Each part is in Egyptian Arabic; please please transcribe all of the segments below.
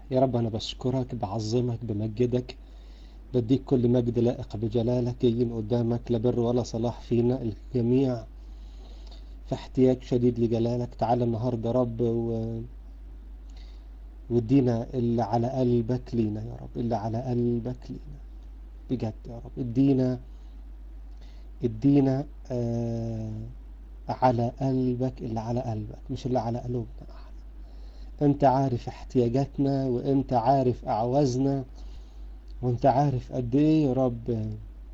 يا رب أنا بشكرك بعظمك بمجدك بديك كل مجد لائق بجلالك جايين قدامك لا بر ولا صلاح فينا الجميع في احتياج شديد لجلالك تعالى النهاردة رب و... وادينا اللي على قلبك لينا يا رب اللي على قلبك لينا بجد يا رب ادينا ادينا آه على قلبك اللي على قلبك مش اللي على قلوبنا احنا انت عارف احتياجاتنا وانت عارف اعوازنا وانت عارف قد ايه يا رب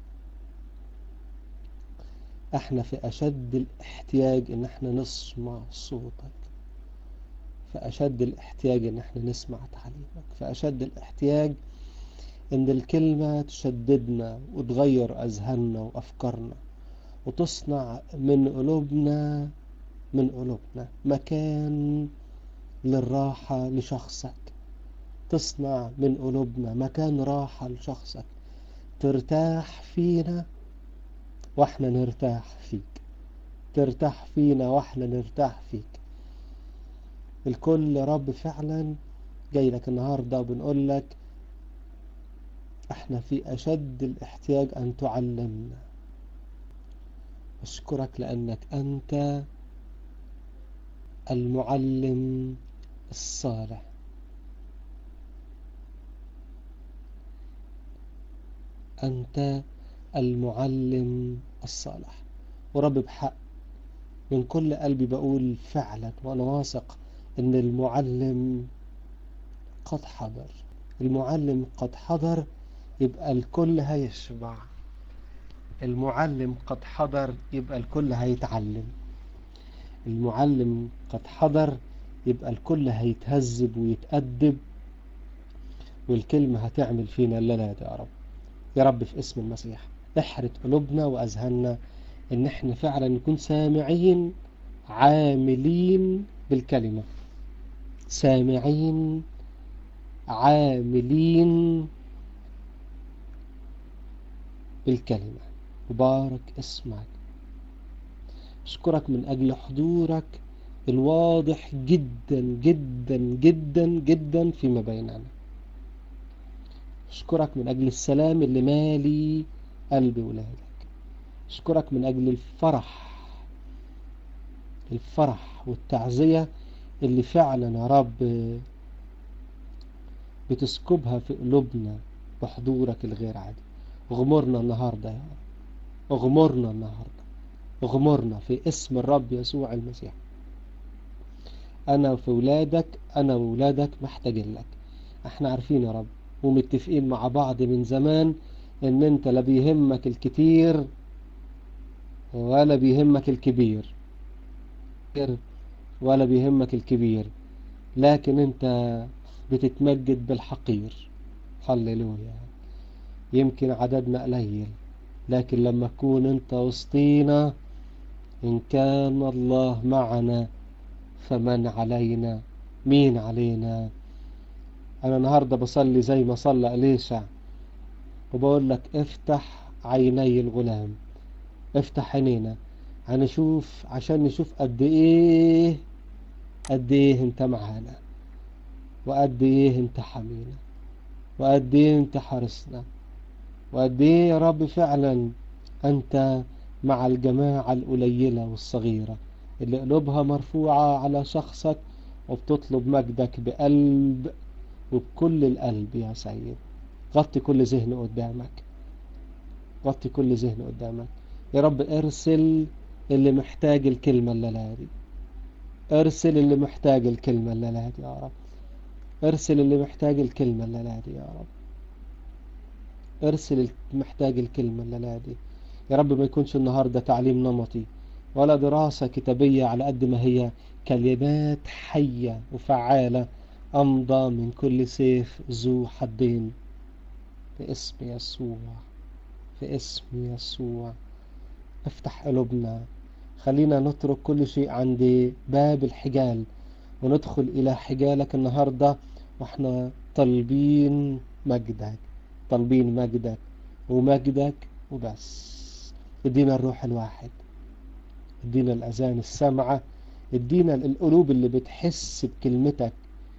احنا في اشد الاحتياج ان احنا نسمع صوتك في اشد الاحتياج ان احنا نسمع تعليمك في اشد الاحتياج ان الكلمة تشددنا وتغير اذهاننا وافكارنا وتصنع من قلوبنا من قلوبنا مكان للراحة لشخصك تصنع من قلوبنا مكان راحة لشخصك ترتاح فينا واحنا نرتاح فيك ترتاح فينا واحنا نرتاح فيك الكل رب فعلا جاي لك النهاردة وبنقول لك احنا في اشد الاحتياج ان تعلمنا اشكرك لانك انت المعلم الصالح أنت المعلم الصالح ورب بحق من كل قلبي بقول فعلا وأنا واثق أن المعلم قد حضر المعلم قد حضر يبقى الكل هيشبع المعلم قد حضر يبقى الكل هيتعلم المعلم قد حضر يبقى الكل هيتهذب ويتأدب والكلمة هتعمل فينا الليلة يا رب يا رب في اسم المسيح احرت قلوبنا وأذهاننا ان احنا فعلا نكون سامعين عاملين بالكلمة سامعين عاملين بالكلمة مبارك اسمك أشكرك من أجل حضورك الواضح جدا جدا جدا جدا فيما بيننا أشكرك من أجل السلام اللي مالي قلب ولادك أشكرك من أجل الفرح الفرح والتعزية اللي فعلا يا رب بتسكبها في قلوبنا بحضورك الغير عادي اغمرنا النهاردة يا رب اغمرنا النهاردة اغمرنا في اسم الرب يسوع المسيح أنا وفي ولادك أنا وولادك محتاجين لك احنا عارفين يا رب ومتفقين مع بعض من زمان ان انت لا بيهمك الكتير ولا بيهمك الكبير ولا بيهمك الكبير لكن انت بتتمجد بالحقير هللويا يمكن عددنا قليل لكن لما تكون انت وسطينا ان كان الله معنا فمن علينا مين علينا انا النهاردة بصلي زي ما صلى أليشع وبقول لك افتح عيني الغلام افتح عينينا هنشوف عشان نشوف قد ايه قد ايه انت معانا وقد ايه انت حمينا وقد ايه انت حرصنا وقد ايه يا رب فعلا انت مع الجماعة القليلة والصغيرة اللي قلوبها مرفوعة على شخصك وبتطلب مجدك بقلب وبكل القلب يا سيد غطي كل ذهن قدامك غطي كل ذهن قدامك يا رب ارسل اللي محتاج الكلمة الليلة دي ارسل اللي محتاج الكلمة الليلة دي يا رب ارسل اللي محتاج الكلمة الليلة دي يا رب ارسل اللي محتاج الكلمة الليلة دي يا رب ما يكونش النهاردة تعليم نمطي ولا دراسة كتابية على قد ما هي كلمات حية وفعالة أمضى من كل سيف ذو حدين باسم يسوع في اسم يسوع افتح قلوبنا خلينا نترك كل شيء عند باب الحجال وندخل إلى حجالك النهاردة واحنا طالبين مجدك طالبين مجدك ومجدك وبس ادينا الروح الواحد ادينا الأذان السامعة ادينا القلوب اللي بتحس بكلمتك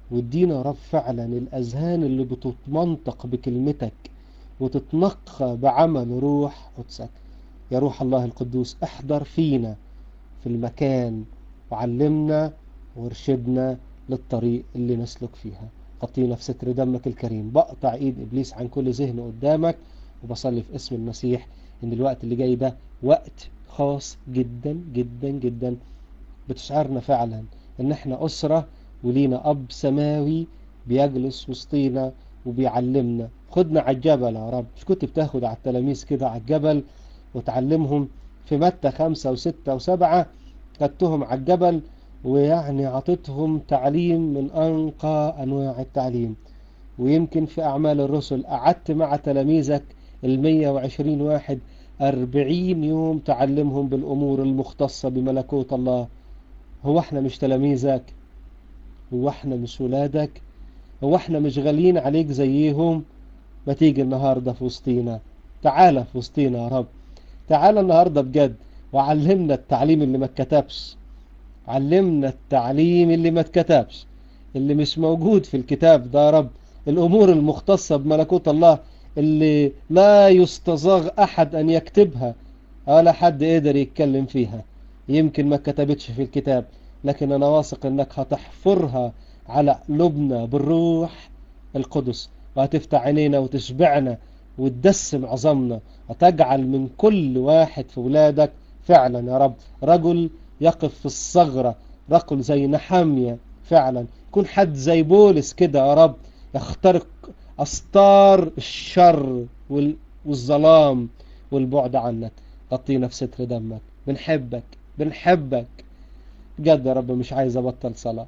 وادينا يا رب فعلا الأذهان اللي بتتمنطق بكلمتك وتتنقى بعمل روح قدسك يا روح الله القدوس احضر فينا في المكان وعلمنا وارشدنا للطريق اللي نسلك فيها غطينا في ستر دمك الكريم بقطع ايد ابليس عن كل ذهن قدامك وبصلي في اسم المسيح ان الوقت اللي جاي ده وقت خاص جدا جدا جدا بتشعرنا فعلا ان احنا اسرة ولينا اب سماوي بيجلس وسطينا وبيعلمنا خدنا على الجبل يا رب مش كنت بتاخد على التلاميذ كده على الجبل وتعلمهم في متى خمسة وستة وسبعة خدتهم على الجبل ويعني عطتهم تعليم من أنقى أنواع التعليم ويمكن في أعمال الرسل قعدت مع تلاميذك المية وعشرين واحد أربعين يوم تعلمهم بالأمور المختصة بملكوت الله هو احنا مش تلاميذك هو احنا مش ولادك هو احنا مش غاليين عليك زيهم ما تيجي النهاردة في وسطينا تعالى في وسطينا يا رب تعالى النهاردة بجد وعلمنا التعليم اللي ما اتكتبش علمنا التعليم اللي ما اتكتبش اللي مش موجود في الكتاب ده يا رب الأمور المختصة بملكوت الله اللي لا يستزاغ أحد أن يكتبها ولا حد قدر يتكلم فيها يمكن ما كتبتش في الكتاب لكن أنا واثق أنك هتحفرها على قلوبنا بالروح القدس وهتفتح عينينا وتشبعنا وتدسم عظمنا وتجعل من كل واحد في ولادك فعلا يا رب رجل يقف في الثغرة رجل زي نحامية فعلا يكون حد زي بولس كده يا رب يخترق أستار الشر والظلام والبعد عنك غطينا في ستر دمك بنحبك بنحبك بجد يا رب مش عايز أبطل صلاة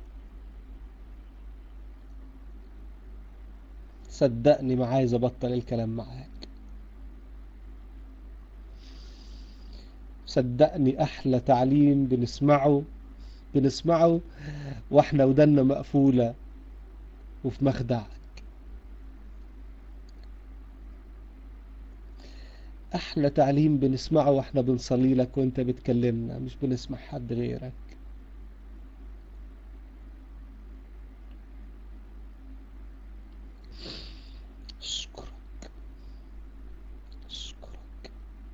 صدقني ما عايز أبطل الكلام معاك صدقني أحلى تعليم بنسمعه بنسمعه وإحنا ودنا مقفولة وفي مخدعك أحلى تعليم بنسمعه وإحنا بنصلي لك وإنت بتكلمنا مش بنسمع حد غيرك أشكرك أشكرك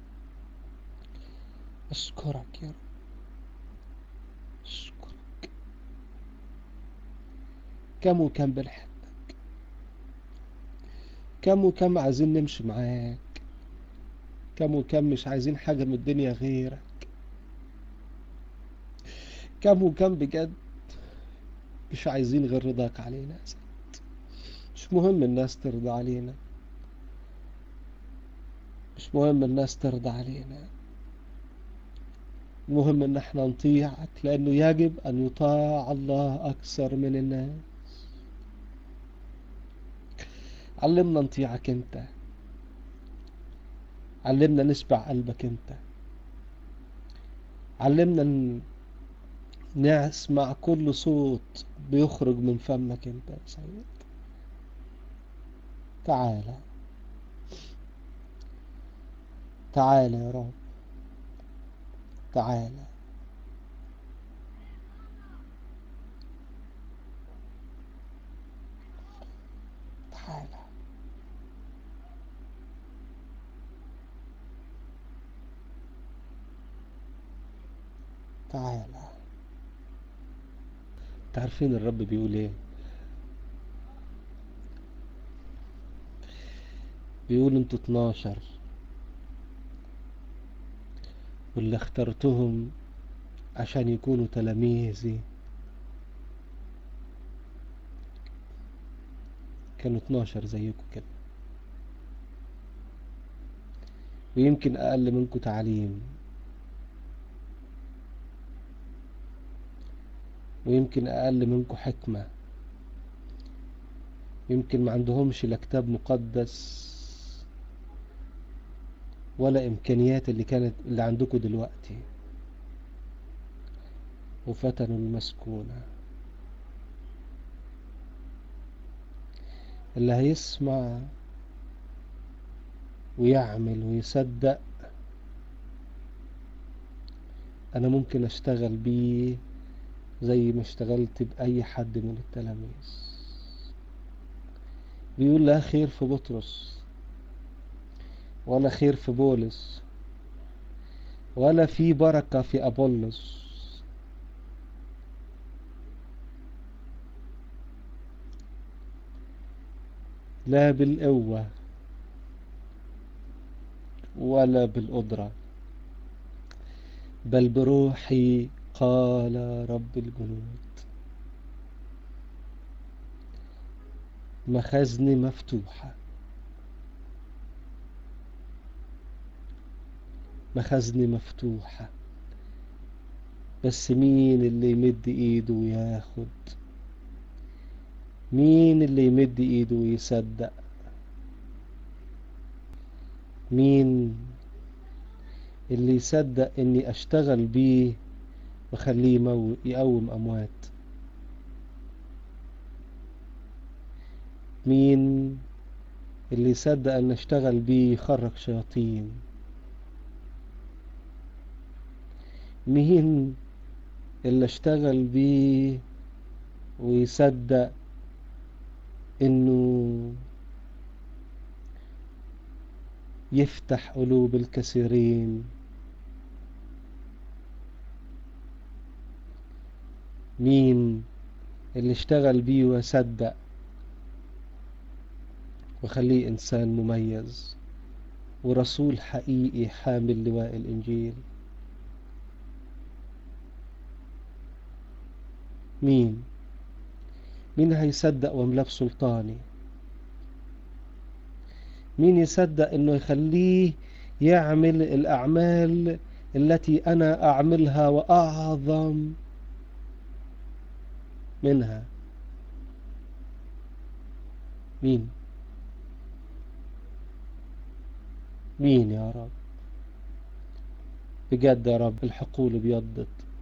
أشكرك يا رب أشكرك كم وكم بنحبك كم وكم عايزين نمشي معاك كم وكم مش عايزين حاجة من الدنيا غيرك كم وكم بجد مش عايزين غير رضاك علينا يا سيد مش مهم الناس ترضى علينا مش مهم الناس ترضى علينا المهم ان احنا نطيعك لانه يجب ان يطاع الله اكثر من الناس علمنا نطيعك انت علمنا نسمع قلبك انت علمنا نسمع كل صوت بيخرج من فمك انت يا سيد تعالى تعالى يا رب تعالى تعالى تعالى تعرفين الرب بيقول ايه بيقول انتوا 12 واللي اخترتهم عشان يكونوا تلاميذي كانوا 12 زيكم كده ويمكن اقل منكم تعليم ويمكن اقل منكم حكمة يمكن ما عندهمش لا كتاب مقدس ولا امكانيات اللي كانت اللي عندكم دلوقتي وفتنوا المسكونة اللي هيسمع ويعمل ويصدق انا ممكن اشتغل بيه زي ما اشتغلت بأي حد من التلاميذ بيقول لا خير في بطرس ولا خير في بولس ولا في بركة في أبولس لا بالقوة ولا بالقدرة بل بروحي قال رب الجنود مخازني مفتوحة مخازني مفتوحة بس مين اللي يمد ايده وياخد مين اللي يمد ايده ويصدق مين اللي يصدق اني اشتغل بيه وخليه يقوم اموات مين اللي يصدق ان اشتغل بيه يخرج شياطين مين اللي اشتغل بيه ويصدق انه يفتح قلوب الكثيرين مين اللي اشتغل بيه وصدق وخليه إنسان مميز ورسول حقيقي حامل لواء الإنجيل مين مين هيصدق واملاه بسلطاني مين يصدق انه يخليه يعمل الاعمال التي انا اعملها واعظم منها مين مين يا رب بجد يا رب الحقول بيضت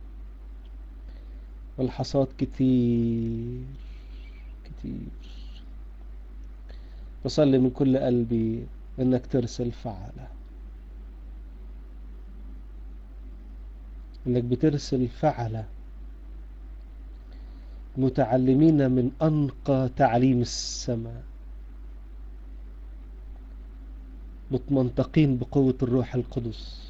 والحصاد كتير كتير بصلي من كل قلبي انك ترسل فعلة انك بترسل فعلة متعلمين من انقى تعليم السماء متمنطقين بقوة الروح القدس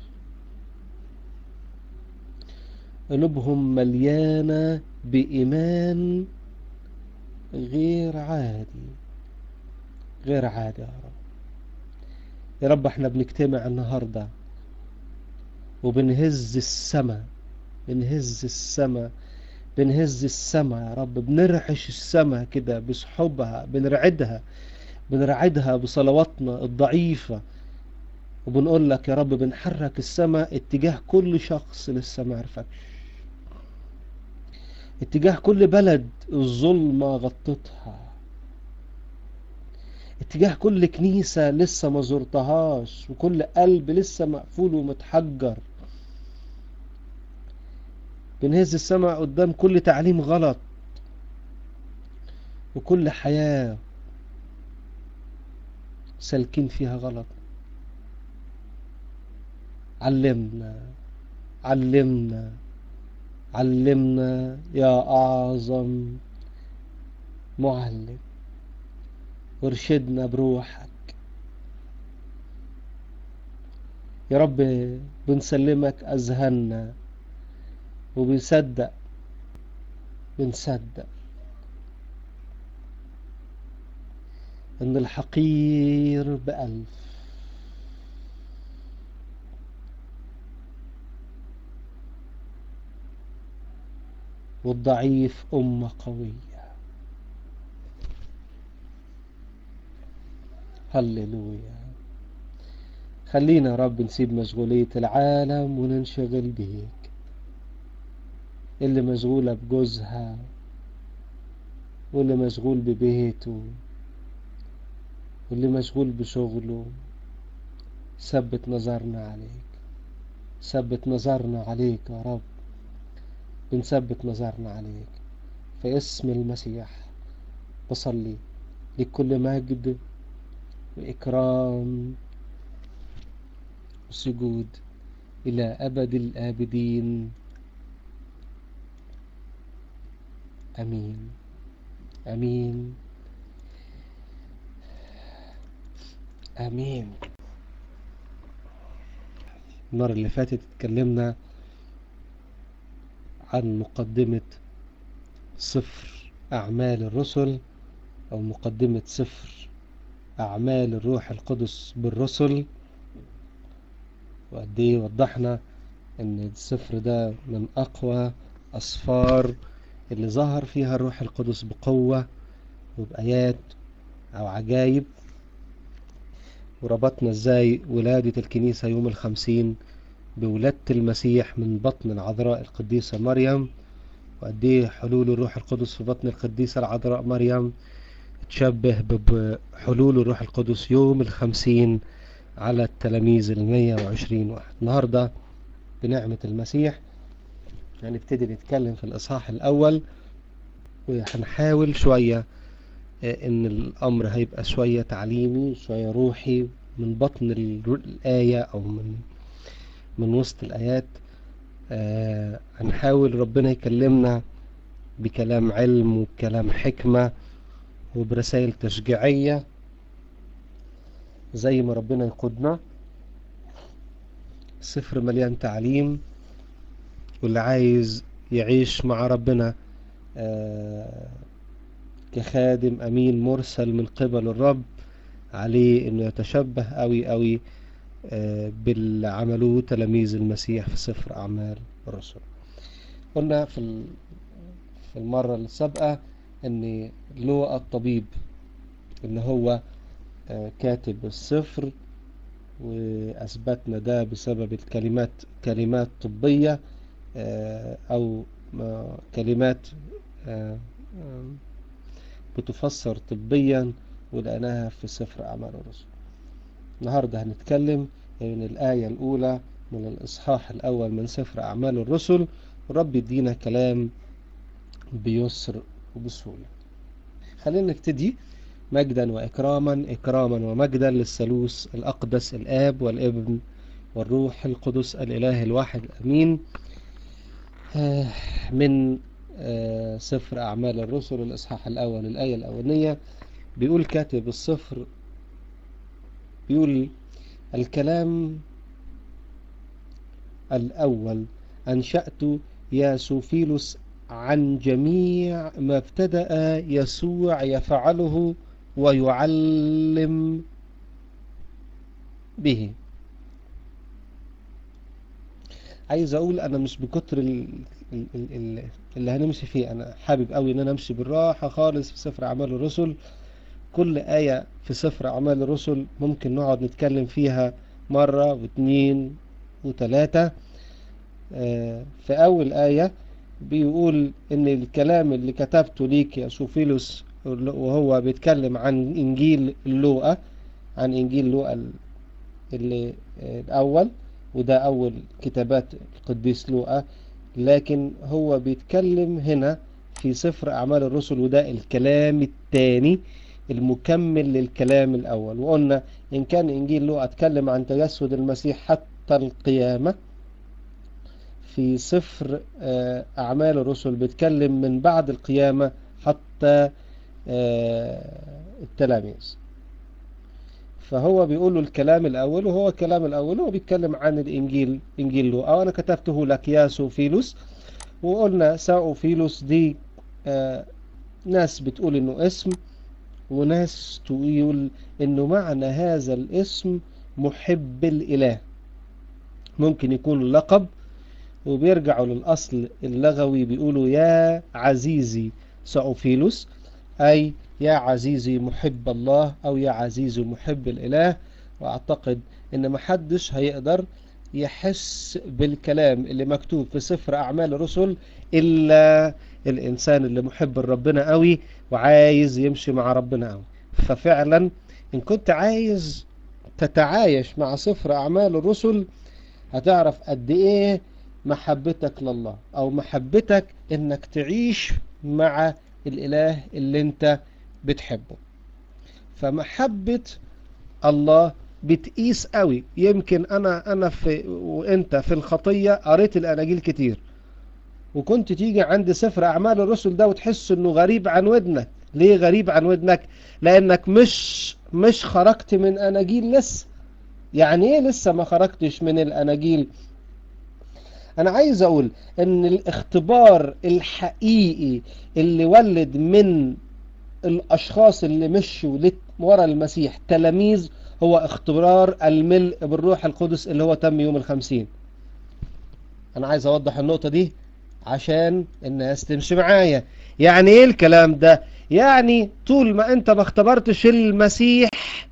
قلوبهم مليانة بإيمان غير عادي غير عادي يا رب يا رب احنا بنجتمع النهاردة وبنهز السماء بنهز السماء بنهز السماء يا رب بنرعش السماء كده بسحبها بنرعدها بنرعدها بصلواتنا الضعيفة وبنقول لك يا رب بنحرك السماء اتجاه كل شخص لسه ما عرفكش اتجاه كل بلد الظلمة غطتها اتجاه كل كنيسة لسه ما زرتهاش وكل قلب لسه مقفول ومتحجر بنهز السماء قدام كل تعليم غلط وكل حياة سالكين فيها غلط علمنا علمنا علمنا يا أعظم معلم وارشدنا بروحك يا رب بنسلمك أذهاننا وبنصدق بنصدق إن الحقير بألف والضعيف أمة قوية هللويا خلينا يا رب نسيب مشغولية العالم وننشغل بيك اللي مشغولة بجوزها واللي مشغول ببيته واللي مشغول بشغله ثبت نظرنا عليك ثبت نظرنا عليك يا رب بنثبت نظرنا عليك في اسم المسيح بصلي لكل مجد وإكرام وسجود إلى أبد الآبدين أمين أمين امين المرة اللي فاتت اتكلمنا عن مقدمة صفر أعمال الرسل أو مقدمة صفر أعمال الروح القدس بالرسل وقد إيه وضحنا إن الصفر ده من أقوى أصفار اللي ظهر فيها الروح القدس بقوة وبآيات أو عجايب وربطنا ازاي ولادة الكنيسة يوم الخمسين بولادة المسيح من بطن العذراء القديسة مريم وقد ايه حلول الروح القدس في بطن القديسة العذراء مريم تشبه بحلول الروح القدس يوم الخمسين على التلاميذ المية وعشرين واحد النهاردة بنعمة المسيح هنبتدي يعني نتكلم في الإصحاح الأول وهنحاول شوية ان الامر هيبقى شوية تعليمي شوية روحي من بطن الآية او من من وسط الآيات آه هنحاول ربنا يكلمنا بكلام علم وبكلام حكمة وبرسائل تشجيعية زي ما ربنا يقودنا سفر مليان تعليم واللي عايز يعيش مع ربنا آه كخادم أمين مرسل من قبل الرب عليه أنه يتشبه أوي أوي باللي عملوه تلاميذ المسيح في سفر أعمال الرسل قلنا في في المرة السابقة أن لوقا الطبيب أن هو كاتب السفر وأثبتنا ده بسبب الكلمات كلمات طبية أو كلمات بتفسر طبيا ولقيناها في سفر أعمال الرسل النهاردة هنتكلم من الآية الأولى من الإصحاح الأول من سفر أعمال الرسل ورب يدينا كلام بيسر وبسهولة خلينا نبتدي مجدا وإكراما إكراما ومجدا للثالوث الأقدس الآب والابن والروح القدس الإله الواحد أمين من سفر أعمال الرسل الإصحاح الأول الآية الأولانية بيقول كاتب السفر بيقول الكلام الأول أنشأت يا سوفيلوس عن جميع ما ابتدأ يسوع يفعله ويعلم به عايز أقول أنا مش بكتر اللي هنمشي فيه أنا حابب قوي إن أنا أمشي بالراحة خالص في سفر أعمال الرسل كل آية في سفر أعمال الرسل ممكن نقعد نتكلم فيها مرة واثنين وثلاثة في أول آية بيقول إن الكلام اللي كتبته ليك يا سوفيلوس وهو بيتكلم عن إنجيل لوقا عن إنجيل لوقا اللي الأول وده أول كتابات القديس لوقا لكن هو بيتكلم هنا في سفر أعمال الرسل وده الكلام الثاني المكمل للكلام الأول وقلنا إن كان إنجيل لوقا اتكلم عن تجسد المسيح حتى القيامة في سفر أعمال الرسل بيتكلم من بعد القيامة حتى التلاميذ فهو بيقول له الكلام الأول وهو الكلام الأول هو بيتكلم عن الإنجيل إنجيل لوقا وأنا كتبته لك يا سوفيلوس وقلنا ساوفيلوس دي آه ناس بتقول إنه اسم وناس تقول إنه معنى هذا الاسم محب الإله ممكن يكون لقب وبيرجعوا للأصل اللغوي بيقولوا يا عزيزي ساوفيلوس أي يا عزيزي محب الله أو يا عزيزي محب الإله وأعتقد إن محدش هيقدر يحس بالكلام اللي مكتوب في سفر أعمال الرسل إلا الإنسان اللي محب ربنا قوي وعايز يمشي مع ربنا قوي ففعلا إن كنت عايز تتعايش مع سفر أعمال الرسل هتعرف قد إيه محبتك لله أو محبتك إنك تعيش مع الإله اللي أنت بتحبه فمحبة الله بتقيس قوي يمكن أنا أنا في وأنت في الخطية قريت الأناجيل كتير وكنت تيجي عند سفر أعمال الرسل ده وتحس إنه غريب عن ودنك ليه غريب عن ودنك لأنك مش مش خرجت من أناجيل لسه يعني ايه لسه ما خرجتش من الأناجيل أنا عايز أقول إن الاختبار الحقيقي اللي ولد من الأشخاص اللي مشوا ورا المسيح تلاميذ هو اختبار الملء بالروح القدس اللي هو تم يوم الخمسين أنا عايز أوضح النقطة دي عشان الناس تمشي معايا يعني ايه الكلام ده يعني طول ما انت ما اختبرتش المسيح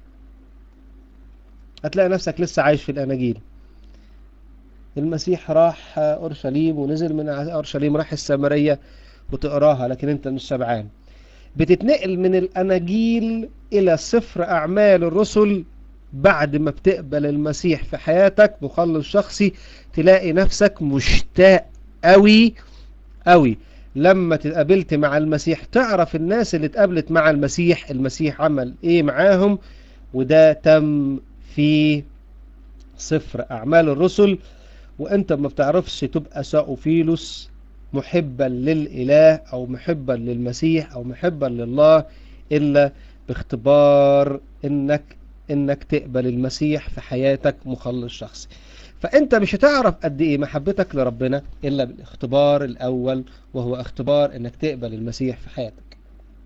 هتلاقي نفسك لسه عايش في الاناجيل المسيح راح اورشليم ونزل من اورشليم راح السامريه وتقراها لكن انت مش شبعان بتتنقل من الاناجيل الى سفر اعمال الرسل بعد ما بتقبل المسيح في حياتك مخلص شخصي تلاقي نفسك مشتاق قوي قوي لما تقابلت مع المسيح تعرف الناس اللي اتقابلت مع المسيح المسيح عمل ايه معاهم وده تم في سفر اعمال الرسل وانت ما بتعرفش تبقى ساوفيلوس محبا للاله او محبا للمسيح او محبا لله الا باختبار انك انك تقبل المسيح في حياتك مخلص شخصي فانت مش هتعرف قد ايه محبتك لربنا الا بالاختبار الاول وهو اختبار انك تقبل المسيح في حياتك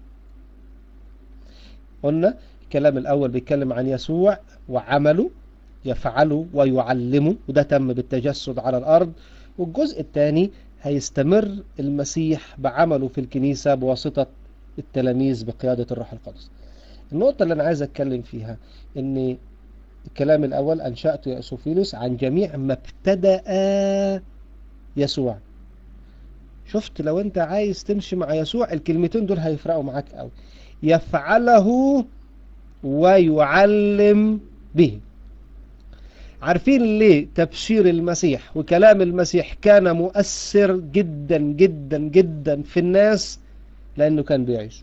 قلنا الكلام الاول بيتكلم عن يسوع وعمله يفعله ويعلمه وده تم بالتجسد على الارض والجزء الثاني هيستمر المسيح بعمله في الكنيسة بواسطة التلاميذ بقيادة الروح القدس النقطة اللي أنا عايز أتكلم فيها إن الكلام الأول أنشأت يا أسوفيلوس عن جميع ما ابتدأ يسوع شفت لو أنت عايز تمشي مع يسوع الكلمتين دول هيفرقوا معاك قوي يفعله ويعلم به عارفين ليه تبشير المسيح وكلام المسيح كان مؤثر جدا جدا جدا في الناس لأنه كان بيعيش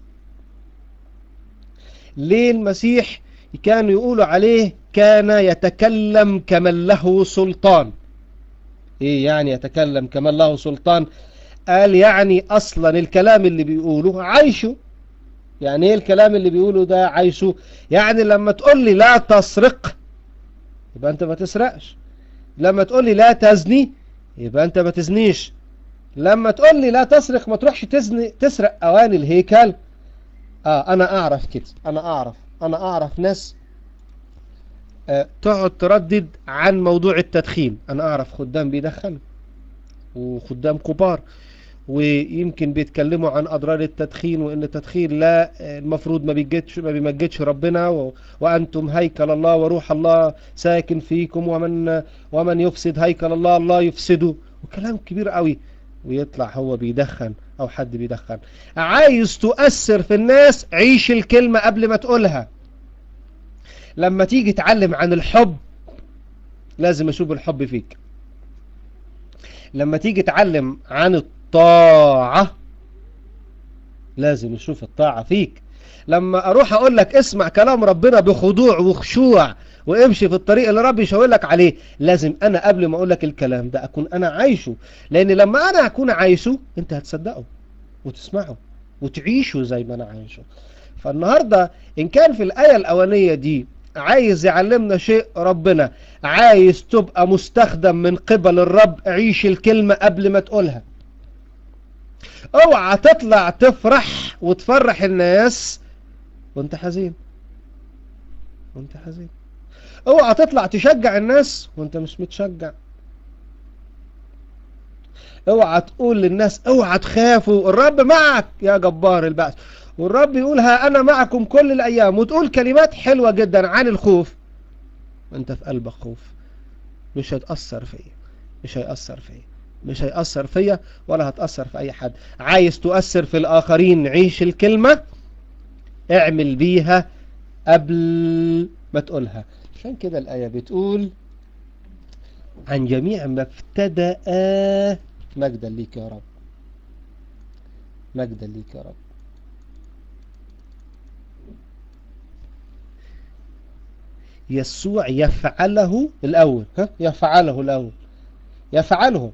ليه المسيح كانوا يقولوا عليه كان يتكلم كمن له سلطان ايه يعني يتكلم كمن له سلطان قال يعني اصلا الكلام اللي بيقوله عايشه يعني ايه الكلام اللي بيقوله ده عايشه يعني لما تقول لي لا تسرق يبقى انت ما تسرقش لما تقول لي لا تزني يبقى انت ما تزنيش لما تقول لي لا تسرق ما تروحش تزني تسرق اواني الهيكل اه انا اعرف كده انا اعرف انا اعرف ناس آه تقعد تردد عن موضوع التدخين انا اعرف خدام بيدخنوا وخدام كبار ويمكن بيتكلموا عن اضرار التدخين وان التدخين لا المفروض ما بيجدش ما بيمجدش ربنا و... وانتم هيكل الله وروح الله ساكن فيكم ومن ومن يفسد هيكل الله الله يفسده وكلام كبير قوي ويطلع هو بيدخن او حد بيدخن عايز تؤثر في الناس عيش الكلمة قبل ما تقولها لما تيجي تعلم عن الحب لازم اشوف الحب فيك لما تيجي تعلم عن الطاعة لازم اشوف الطاعة فيك لما اروح اقول لك اسمع كلام ربنا بخضوع وخشوع وامشي في الطريق اللي ربي يشاور لك عليه لازم انا قبل ما اقول لك الكلام ده اكون انا عايشه لان لما انا اكون عايشه انت هتصدقه وتسمعه وتعيشه زي ما انا عايشه فالنهاردة ان كان في الاية الاولانية دي عايز يعلمنا شيء ربنا عايز تبقى مستخدم من قبل الرب عيش الكلمة قبل ما تقولها اوعى تطلع تفرح وتفرح الناس وانت حزين وانت حزين اوعى تطلع تشجع الناس وانت مش متشجع اوعى تقول للناس اوعى تخافوا الرب معك يا جبار البأس والرب يقول ها انا معكم كل الايام وتقول كلمات حلوة جدا عن الخوف وانت في قلبك خوف مش هتأثر فيا مش هيأثر فيا مش هيأثر فيا ولا هتأثر في اي حد عايز تؤثر في الاخرين عيش الكلمة اعمل بيها قبل ما تقولها عشان كده الآية بتقول عن جميع ما ابتدأ مجدا ليك يا رب مجدا ليك يا رب يسوع يفعله الأول ها؟ يفعله الأول يفعله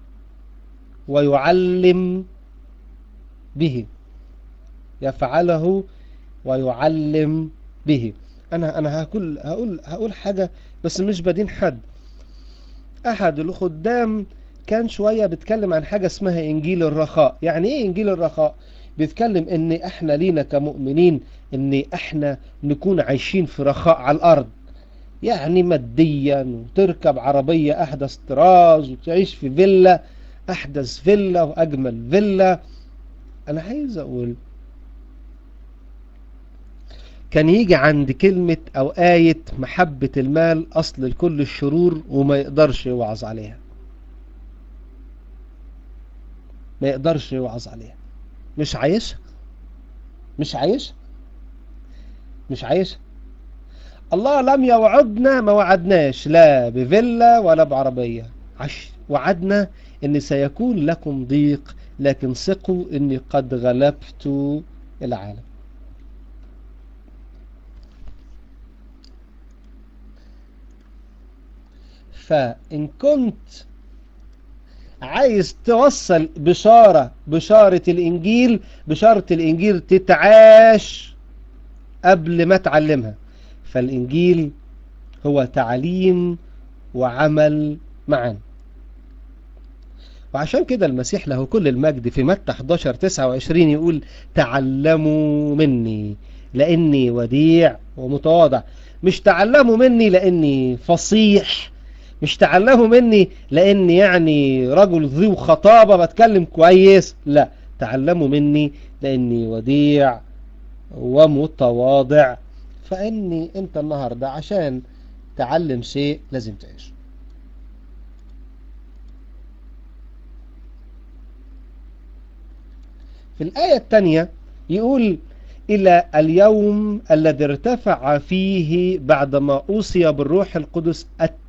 ويعلم به يفعله ويعلم به انا انا هقول هقول هقول حاجه بس مش بدين حد احد الخدام كان شويه بيتكلم عن حاجه اسمها انجيل الرخاء يعني ايه انجيل الرخاء بيتكلم ان احنا لينا كمؤمنين ان احنا نكون عايشين في رخاء على الارض يعني ماديا وتركب عربيه احدث طراز وتعيش في فيلا احدث فيلا واجمل فيلا انا عايز اقول كان يجي عند كلمة أو آية محبة المال أصل لكل الشرور وما يقدرش يوعظ عليها ما يقدرش يوعظ عليها مش عايشها مش عايشها مش عايشها الله لم يوعدنا ما وعدناش لا بفيلا ولا بعربية عش وعدنا ان سيكون لكم ضيق لكن ثقوا اني قد غلبت العالم فإن كنت عايز توصل بشارة بشارة الإنجيل بشارة الإنجيل تتعاش قبل ما تعلمها فالإنجيل هو تعليم وعمل معا وعشان كده المسيح له كل المجد في متى 11 29 يقول تعلموا مني لأني وديع ومتواضع مش تعلموا مني لأني فصيح مش تعلموا مني لاني يعني رجل ذو خطابة بتكلم كويس لا تعلموا مني لاني وديع ومتواضع فاني انت النهاردة عشان تعلم شيء لازم تعيش في الآية الثانية يقول إلى اليوم الذي ارتفع فيه بعدما أوصي بالروح القدس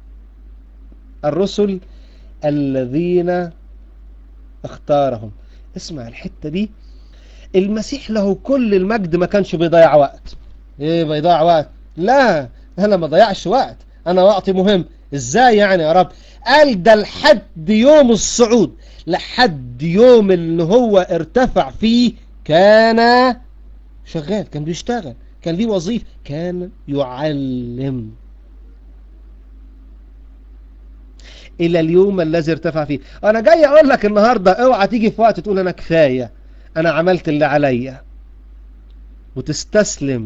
الرسل الذين اختارهم اسمع الحتة دي المسيح له كل المجد ما كانش بيضيع وقت ايه بيضيع وقت لا انا ما ضيعش وقت انا وقتي مهم ازاي يعني يا رب قال ده لحد يوم الصعود لحد يوم اللي هو ارتفع فيه كان شغال كان بيشتغل كان ليه وظيفة كان يعلم الى اليوم الذي ارتفع فيه انا جاي اقول لك النهاردة اوعى تيجي في وقت تقول انا كفاية انا عملت اللي عليا وتستسلم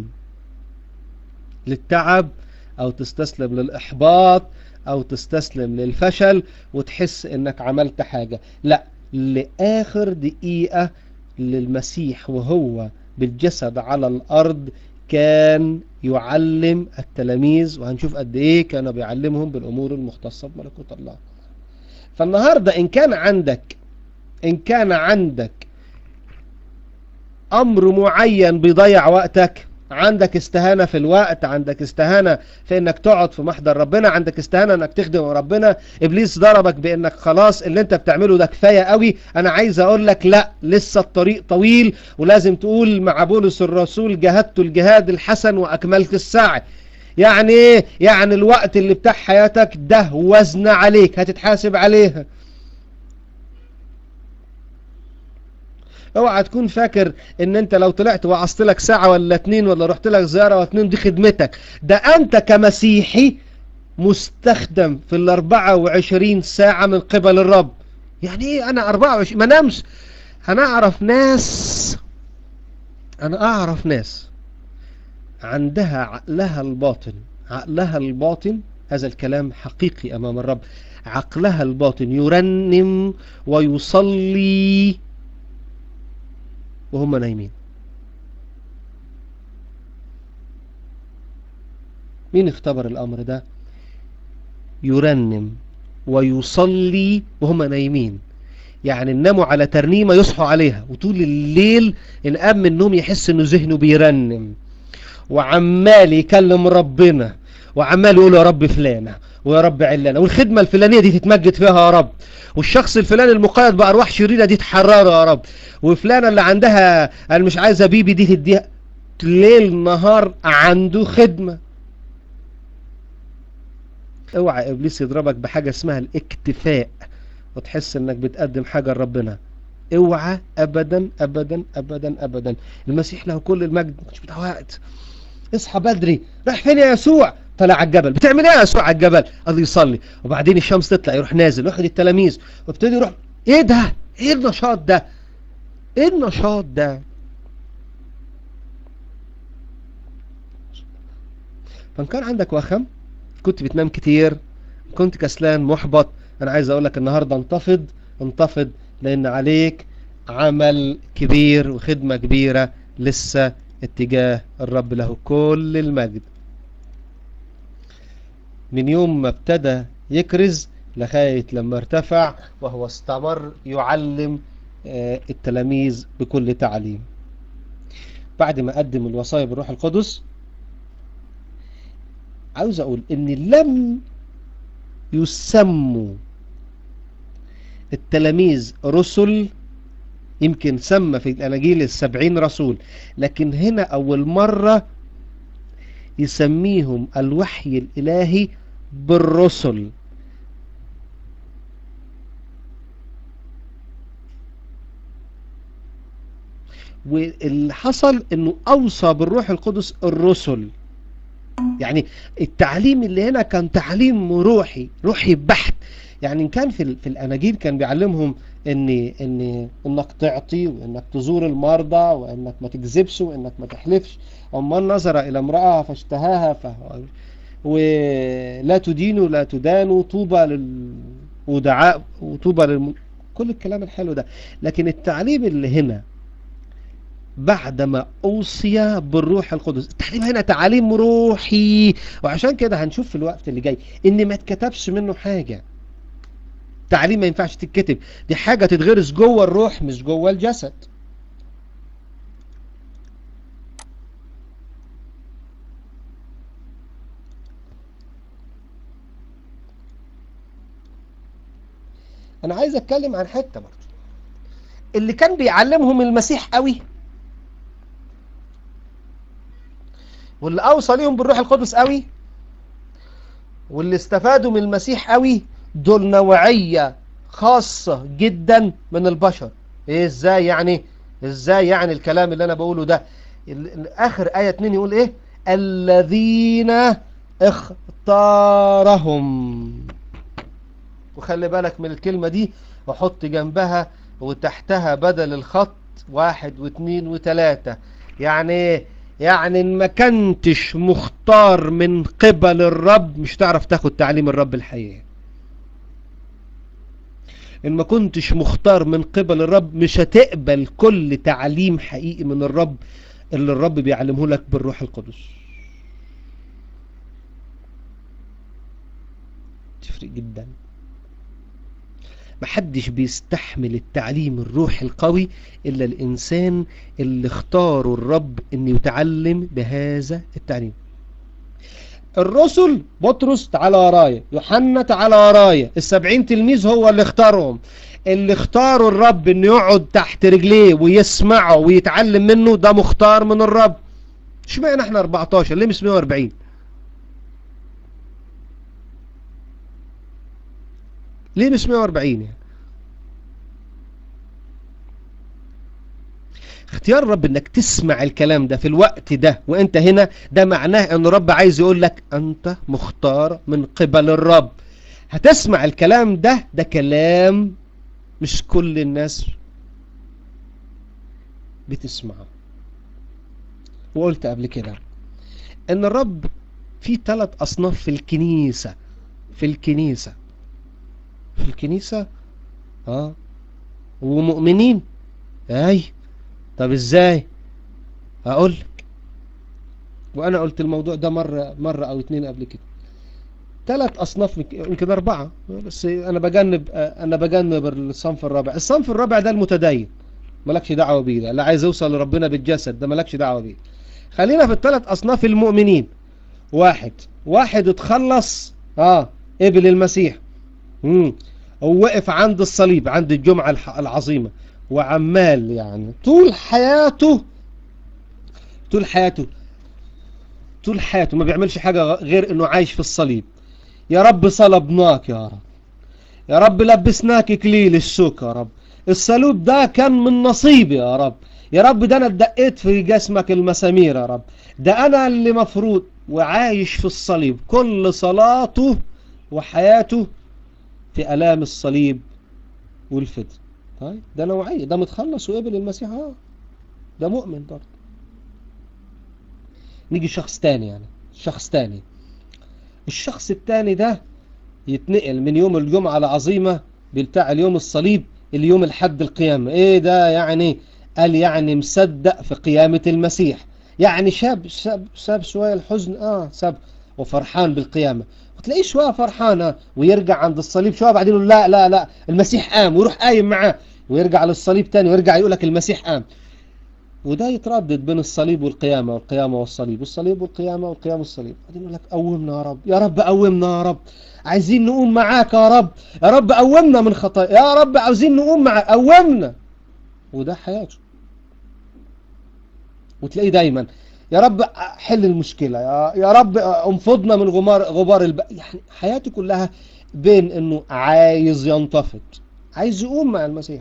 للتعب او تستسلم للاحباط او تستسلم للفشل وتحس انك عملت حاجة لا لاخر دقيقة للمسيح وهو بالجسد على الارض كان يعلم التلاميذ وهنشوف قد ايه كان بيعلمهم بالامور المختصة بملكوت الله فالنهاردة ان كان عندك ان كان عندك امر معين بيضيع وقتك عندك استهانة في الوقت عندك استهانة في انك تقعد في محضر ربنا عندك استهانة انك تخدم ربنا ابليس ضربك بانك خلاص اللي انت بتعمله ده كفاية قوي انا عايز اقول لك لا لسه الطريق طويل ولازم تقول مع بولس الرسول جهدت الجهاد الحسن واكملت الساعة يعني ايه يعني الوقت اللي بتاع حياتك ده وزن عليك هتتحاسب عليها اوعى تكون فاكر ان انت لو طلعت وعصت لك ساعة ولا اتنين ولا رحت لك زيارة واتنين دي خدمتك ده انت كمسيحي مستخدم في الاربعة وعشرين ساعة من قبل الرب يعني ايه انا اربعة وعشرين ما نامش هنعرف ناس انا اعرف ناس عندها عقلها الباطن عقلها الباطن هذا الكلام حقيقي امام الرب عقلها الباطن يرنم ويصلي وهم نايمين مين اختبر الأمر ده يرنم ويصلي وهم نايمين يعني ناموا على ترنيمة يصحوا عليها وطول الليل إن قام من النوم يحس إنه ذهنه بيرنم وعمال يكلم ربنا وعمال يقول يا رب فلانة ويا رب علانة والخدمة الفلانية دي تتمجد فيها يا رب والشخص الفلاني المقيد بأرواح شريرة دي تحرره يا رب وفلانة اللي عندها أنا مش عايزة بيبي دي تديها ليل نهار عنده خدمة اوعى ابليس يضربك بحاجة اسمها الاكتفاء وتحس انك بتقدم حاجة لربنا اوعى ابدا ابدا ابدا ابدا المسيح له كل المجد مش بتاع وقت اصحى بدري رايح فين يا يسوع طلع على الجبل بتعمل ايه يا يسوع على الجبل قال يصلي وبعدين الشمس تطلع يروح نازل واخد التلاميذ وابتدي يروح ايه ده ايه النشاط ده ايه النشاط ده فان كان عندك وخم كنت بتنام كتير كنت كسلان محبط انا عايز اقول لك النهارده انتفض انتفض لان عليك عمل كبير وخدمة كبيرة لسه اتجاه الرب له كل المجد من يوم ما ابتدى يكرز لغاية لما ارتفع وهو استمر يعلم التلاميذ بكل تعليم بعد ما قدم الوصايا بالروح القدس عاوز اقول ان لم يسموا التلاميذ رسل يمكن سمى في الاناجيل السبعين رسول لكن هنا اول مرة يسميهم الوحي الالهي بالرسل واللي حصل انه اوصى بالروح القدس الرسل يعني التعليم اللي هنا كان تعليم روحي روحي بحت يعني إن كان في في الاناجيل كان بيعلمهم ان ان انك تعطي وانك تزور المرضى وانك ما تكذبش وانك ما تحلفش ومن نظر الى امراه فاشتهاها فهو ولا تدينوا لا تدانوا طوبى للودعاء وطوبى للم... كل الكلام الحلو ده لكن التعليم اللي هنا بعدما أوصي بالروح القدس التعليم هنا تعليم روحي وعشان كده هنشوف في الوقت اللي جاي ان ما اتكتبش منه حاجة تعليم ما ينفعش تتكتب دي حاجة تتغرس جوه الروح مش جوه الجسد انا عايز اتكلم عن حتة برضه اللي كان بيعلمهم المسيح قوي واللي اوصى ليهم بالروح القدس قوي واللي استفادوا من المسيح قوي دول نوعية خاصة جدا من البشر ايه ازاي يعني ازاي يعني الكلام اللي انا بقوله ده اخر آية 2 يقول ايه الذين اختارهم وخلي بالك من الكلمة دي وحط جنبها وتحتها بدل الخط واحد واثنين وثلاثة يعني ايه يعني ان ما كنتش مختار من قبل الرب مش تعرف تاخد تعليم الرب الحقيقي ان ما كنتش مختار من قبل الرب مش هتقبل كل تعليم حقيقي من الرب اللي الرب بيعلمه لك بالروح القدس تفرق جدا محدش بيستحمل التعليم الروحي القوي إلا الإنسان اللي اختاروا الرب أن يتعلم بهذا التعليم الرسل بطرس تعالى ورايا يوحنا تعالى ورايا السبعين تلميذ هو اللي اختارهم اللي اختاروا الرب انه يقعد تحت رجليه ويسمعه ويتعلم منه ده مختار من الرب اشمعنى احنا 14 ليه مش 140 ليه مش 140 يعني اختيار الرب انك تسمع الكلام ده في الوقت ده وانت هنا ده معناه ان الرب عايز يقول لك انت مختار من قبل الرب هتسمع الكلام ده ده كلام مش كل الناس بتسمعه وقلت قبل كده ان الرب في ثلاث اصناف في الكنيسة في الكنيسة في الكنيسة اه ومؤمنين اي طب ازاي هقول لك وانا قلت الموضوع ده مرة مرة او اتنين قبل كده ثلاث اصناف يمكن اربعة بس انا بجنب انا بجنب الصنف الرابع الصنف الرابع ده المتدين مالكش دعوة بيه ده لا عايز يوصل لربنا بالجسد ده مالكش دعوة بيه خلينا في الثلاث اصناف المؤمنين واحد واحد اتخلص اه قبل المسيح امم ووقف عند الصليب عند الجمعة العظيمة وعمال يعني طول حياته طول حياته طول حياته ما بيعملش حاجة غير انه عايش في الصليب يا رب صلبناك يا رب يا رب لبسناك كليل الشوك يا رب الصليب ده كان من نصيبي يا رب يا رب ده انا اتدقيت في جسمك المسامير يا رب ده انا اللي مفروض وعايش في الصليب كل صلاته وحياته في الام الصليب والفداء طيب ده نوعية ده متخلص وقبل المسيح اه ده مؤمن برضه نيجي شخص تاني يعني شخص تاني الشخص التاني ده يتنقل من يوم الجمعة العظيمة بتاع اليوم الصليب اليوم الحد القيامة ايه ده يعني قال يعني مصدق في قيامة المسيح يعني شاب شاب شاب شوية الحزن اه ساب وفرحان بالقيامة وتلاقيه شوية فرحانة ويرجع عند الصليب شوية بعدين يقول لا لا لا المسيح قام ويروح قايم معاه ويرجع للصليب تاني ويرجع يقول لك المسيح قام وده يتردد بين الصليب والقيامة والقيامة والصليب والصليب والقيامة والقيامة والصليب بعدين يقول لك قومنا يا رب يا رب قومنا يا رب عايزين نقوم معاك يا رب يا رب قومنا من خطايا يا رب عاوزين نقوم معاك قومنا وده حياته وتلاقيه دايما يا رب حل المشكلة يا, يا رب انفضنا من غبار غبار الب... يعني حياته كلها بين انه عايز ينتفض عايز يقوم مع المسيح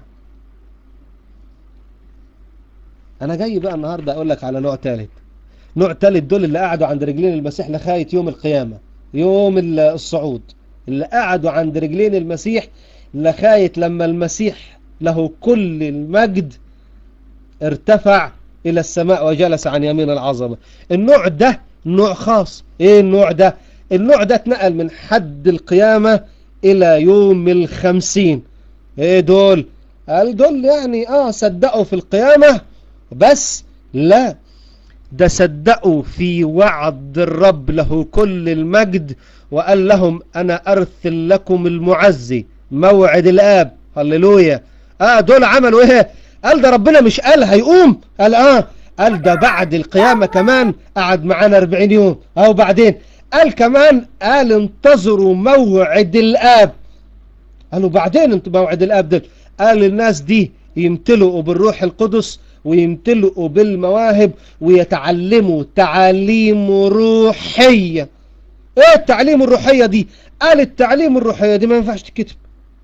انا جاي بقى النهاردة اقول لك على نوع ثالث نوع ثالث دول اللي قعدوا عند رجلين المسيح لغاية يوم القيامة يوم الصعود اللي قعدوا عند رجلين المسيح لغاية لما المسيح له كل المجد ارتفع إلى السماء وجلس عن يمين العظمة النوع ده نوع خاص ايه النوع ده النوع ده اتنقل من حد القيامة إلى يوم الخمسين ايه دول قال دول يعني اه صدقوا في القيامة بس لا ده صدقوا في وعد الرب له كل المجد وقال لهم أنا أرثل لكم المعزي موعد الآب هللويا آه دول عملوا إيه قال ده ربنا مش قال هيقوم قال آه قال ده بعد القيامة كمان قعد معانا 40 يوم أو بعدين قال كمان قال انتظروا موعد الآب قالوا بعدين انتوا موعد الآب ده قال الناس دي يمتلئوا بالروح القدس ويمتلئوا بالمواهب ويتعلموا تعاليم روحية ايه التعليم الروحية دي قال التعليم الروحية دي ما ينفعش تكتب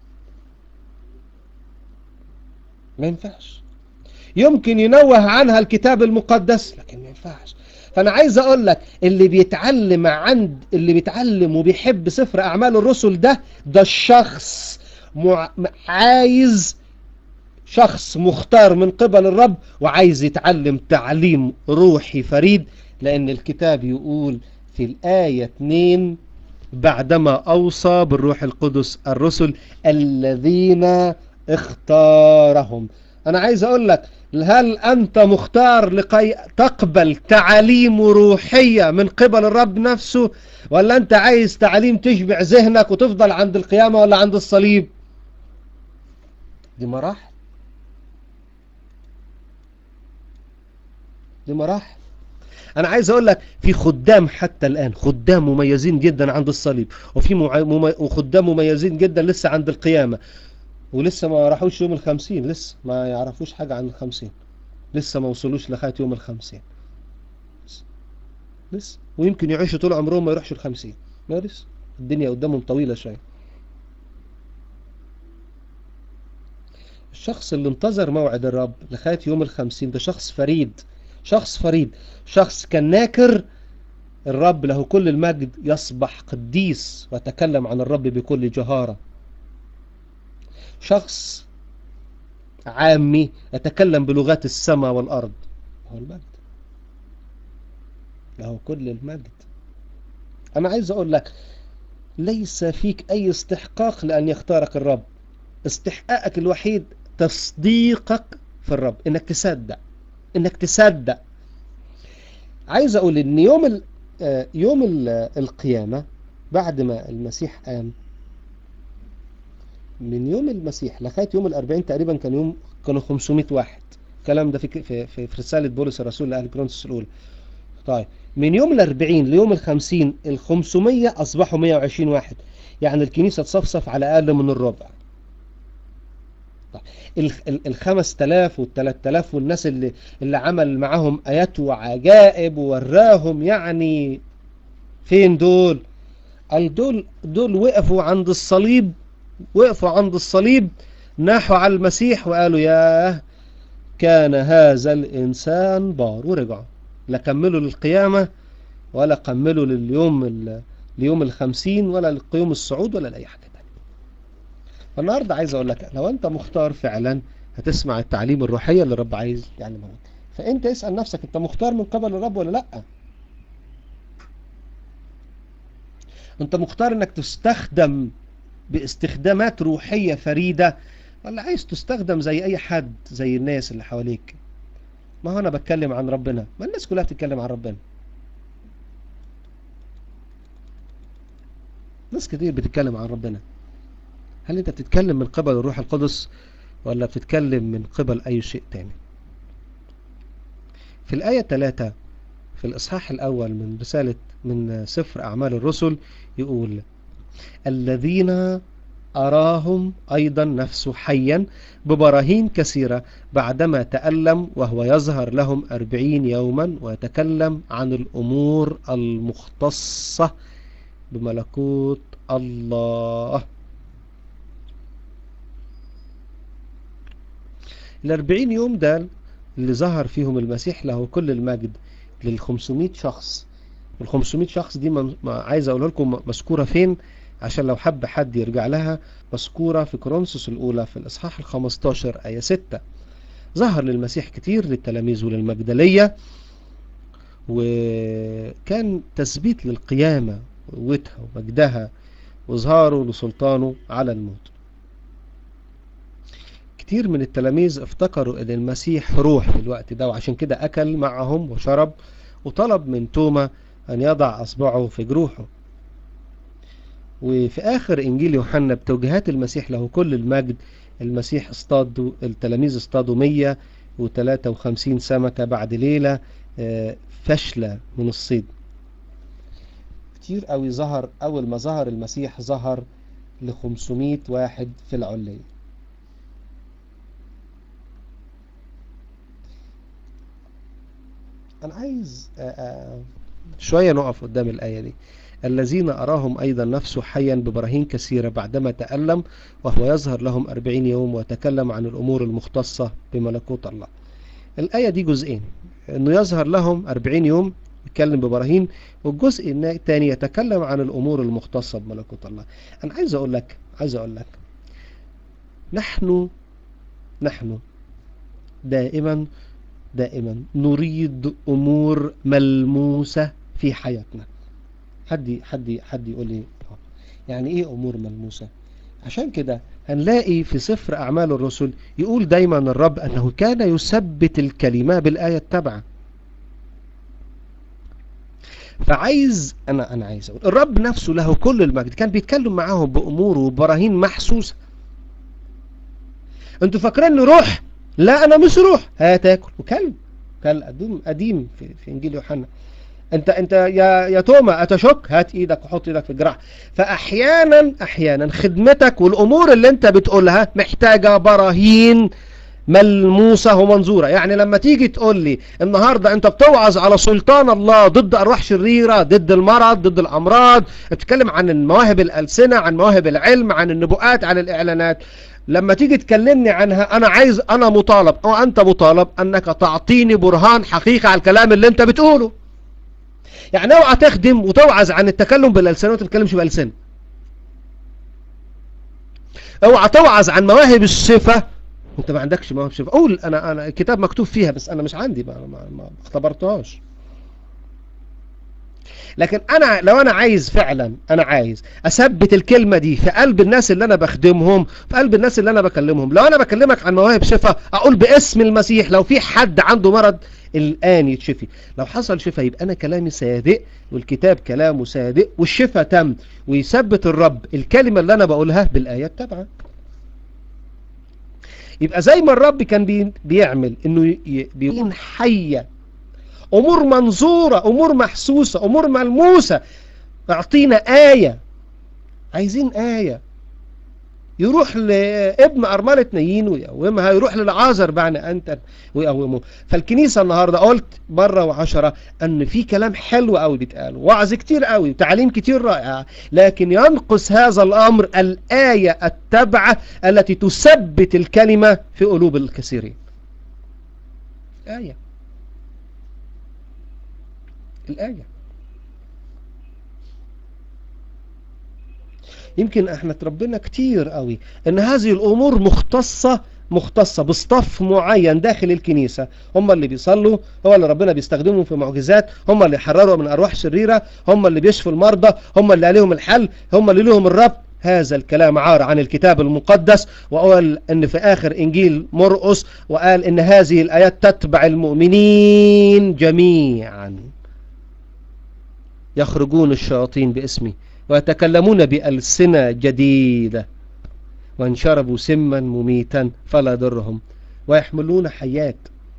ما ينفعش يمكن ينوه عنها الكتاب المقدس لكن ما ينفعش فانا عايز اقول لك اللي بيتعلم عند اللي بيتعلم وبيحب سفر اعمال الرسل ده ده الشخص مع... عايز شخص مختار من قبل الرب وعايز يتعلم تعليم روحي فريد لأن الكتاب يقول في الآية 2 بعدما أوصى بالروح القدس الرسل الذين اختارهم أنا عايز أقول لك هل أنت مختار لكي تقبل تعاليم روحية من قبل الرب نفسه ولا أنت عايز تعليم تشبع ذهنك وتفضل عند القيامة ولا عند الصليب دي مراحل دي مراحل انا عايز اقول لك في خدام حتى الان خدام مميزين جدا عند الصليب وفي مم... وخدام مميزين جدا لسه عند القيامة ولسه ما راحوش يوم الخمسين لسه ما يعرفوش حاجة عن الخمسين لسه ما وصلوش لغاية يوم الخمسين لسه ويمكن يعيشوا طول عمرهم ما يروحش الخمسين ما لسه الدنيا قدامهم طويلة شوية الشخص اللي انتظر موعد الرب لغاية يوم الخمسين ده شخص فريد شخص فريد شخص كان ناكر الرب له كل المجد يصبح قديس ويتكلم عن الرب بكل جهارة شخص عامي يتكلم بلغات السماء والأرض هو المجد له كل المجد أنا عايز أقول لك ليس فيك أي استحقاق لأن يختارك الرب استحقاقك الوحيد تصديقك في الرب إنك تصدق انك تصدق عايز اقول ان يوم ال يوم ال القيامة بعد ما المسيح قام من يوم المسيح لغاية يوم الأربعين تقريبا كان يوم كانوا 500 واحد الكلام ده في في في, في رسالة بولس الرسول لأهل كورنثوس الأولى طيب من يوم الأربعين ليوم الخمسين ال 500 أصبحوا 120 واحد يعني الكنيسة تصفصف على أقل من الربع الخمس تلاف والتلات تلاف والناس اللي, اللي عمل معاهم آيات وعجائب ووراهم يعني فين دول قال دول دول وقفوا عند الصليب وقفوا عند الصليب ناحوا على المسيح وقالوا ياه كان هذا الإنسان بار ورجعوا لا كملوا للقيامة ولا كملوا لليوم ال... ليوم الخمسين ولا ليوم الصعود ولا لأي حاجة تانية فالنهاردة عايز أقول لك لو أنت مختار فعلا هتسمع التعليم الروحية اللي الرب عايز يعلمها لك فأنت اسأل نفسك أنت مختار من قبل الرب ولا لأ أنت مختار أنك تستخدم باستخدامات روحية فريدة ولا عايز تستخدم زي أي حد زي الناس اللي حواليك ما هو أنا بتكلم عن ربنا ما الناس كلها بتتكلم عن ربنا ناس كتير بتتكلم عن ربنا هل انت بتتكلم من قبل الروح القدس ولا بتتكلم من قبل اي شيء تاني في الآية 3 في الإصحاح الأول من رسالة من سفر أعمال الرسل يقول الذين أراهم أيضا نفسه حيا ببراهين كثيرة بعدما تألم وهو يظهر لهم أربعين يوما ويتكلم عن الأمور المختصة بملكوت الله الأربعين يوم ده اللي ظهر فيهم المسيح له كل المجد للخمسمائة شخص والخمسمائة شخص دي من... عايز أقول لكم مذكورة فين عشان لو حب حد يرجع لها مذكورة في كورنثوس الأولى في الإصحاح الخمستاشر آية ستة ظهر للمسيح كتير للتلاميذ وللمجدلية وكان تثبيت للقيامة وقوتها ومجدها وإظهاره لسلطانه على الموت كتير من التلاميذ افتكروا ان المسيح روح في الوقت ده وعشان كده اكل معهم وشرب وطلب من توما ان يضع اصبعه في جروحه وفي اخر انجيل يوحنا بتوجيهات المسيح له كل المجد المسيح اصطادوا التلاميذ اصطادوا 153 سمكة بعد ليلة فشلة من الصيد كتير قوي ظهر اول ما ظهر المسيح ظهر ل 500 واحد في العلية أنا عايز شوية نقف قدام الآية دي الذين أراهم أيضا نفسه حيا ببراهين كثيرة بعدما تألم وهو يظهر لهم أربعين يوم ويتكلم عن الأمور المختصة بملكوت الله الآية دي جزئين أنه يظهر لهم أربعين يوم يتكلم ببراهين والجزء الثاني يتكلم عن الأمور المختصة بملكوت الله أنا عايز أقول لك عايز أقول لك نحن نحن دائما دائما نريد أمور ملموسة في حياتنا حد حد حد يقول لي يعني ايه أمور ملموسة عشان كده هنلاقي في سفر أعمال الرسل يقول دايما الرب أنه كان يثبت الكلمة بالآية التابعة فعايز أنا أنا عايز أقول الرب نفسه له كل المجد كان بيتكلم معاهم بأمور وبراهين محسوسة انتوا فاكرين روح لا انا مش روح هتاكل وكلب كان قديم قديم في, في انجيل يوحنا انت انت يا يا توما اتشك هات ايدك وحط ايدك في الجراح فاحيانا احيانا خدمتك والامور اللي انت بتقولها محتاجه براهين ملموسة ومنظورة يعني لما تيجي تقول لي النهاردة انت بتوعظ على سلطان الله ضد ارواح شريرة ضد المرض ضد الامراض بتتكلم عن مواهب الالسنة عن مواهب العلم عن النبوءات عن الاعلانات لما تيجي تكلمني عنها انا عايز انا مطالب او انت مطالب انك تعطيني برهان حقيقي على الكلام اللي انت بتقوله يعني اوعى تخدم وتوعظ عن التكلم بالالسنه وانت بتتكلمش بالالسنه اوعى توعظ عن مواهب الصفه انت ما عندكش مواهب صفه قول انا انا الكتاب مكتوب فيها بس انا مش عندي ما, ما, ما اختبرتهاش لكن انا لو انا عايز فعلا انا عايز اثبت الكلمة دي في قلب الناس اللي انا بخدمهم في قلب الناس اللي انا بكلمهم لو انا بكلمك عن مواهب شفاء اقول باسم المسيح لو في حد عنده مرض الان يتشفي لو حصل شفاء يبقى انا كلامي صادق والكتاب كلامه صادق والشفاء تم ويثبت الرب الكلمة اللي انا بقولها بالايه التابعه يبقى زي ما الرب كان بيعمل انه بيكون حيه امور منظورة امور محسوسة امور ملموسة اعطينا آية عايزين آية يروح لابن أرملة نايين ويقومها يروح للعازر بعد أنت ويقومه فالكنيسة النهاردة قلت مرة وعشرة أن في كلام حلو قوي بيتقال وعظ كتير قوي وتعليم كتير رائع لكن ينقص هذا الأمر الآية التبعة التي تثبت الكلمة في قلوب الكثيرين آية الآية يمكن احمد ربنا كتير قوي ان هذه الامور مختصة مختصة بصطف معين داخل الكنيسة هم اللي بيصلوا هو اللي ربنا بيستخدمهم في معجزات هم اللي يحرروا من أرواح شريرة هم اللي بيشفوا المرضى هم اللي عليهم الحل هم اللي لهم الرب هذا الكلام عار عن الكتاب المقدس وقال ان في اخر انجيل مرقس وقال ان هذه الايات تتبع المؤمنين جميعا يخرجون الشياطين باسمي ويتكلمون بألسنة جديدة وإن شربوا سما مميتا فلا ضرهم ويحملون حيات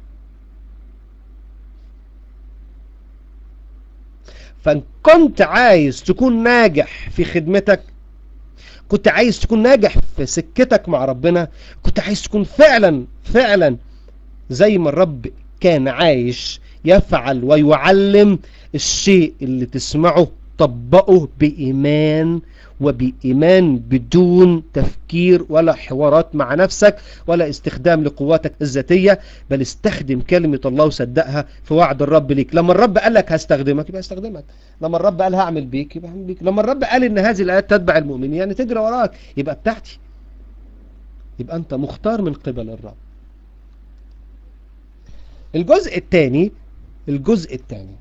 فإن كنت عايز تكون ناجح في خدمتك كنت عايز تكون ناجح في سكتك مع ربنا كنت عايز تكون فعلا فعلا زي ما الرب كان عايش يفعل ويعلم الشيء اللي تسمعه طبقه بإيمان وبإيمان بدون تفكير ولا حوارات مع نفسك ولا استخدام لقواتك الذاتية بل استخدم كلمة الله وصدقها في وعد الرب ليك لما الرب قال لك هستخدمك يبقى هستخدمك لما الرب قال هعمل بيك يبقى هعمل بيك لما الرب قال ان هذه الآيات تتبع المؤمنين يعني تجري وراك يبقى بتاعتي يبقى انت مختار من قبل الرب الجزء الثاني الجزء الثاني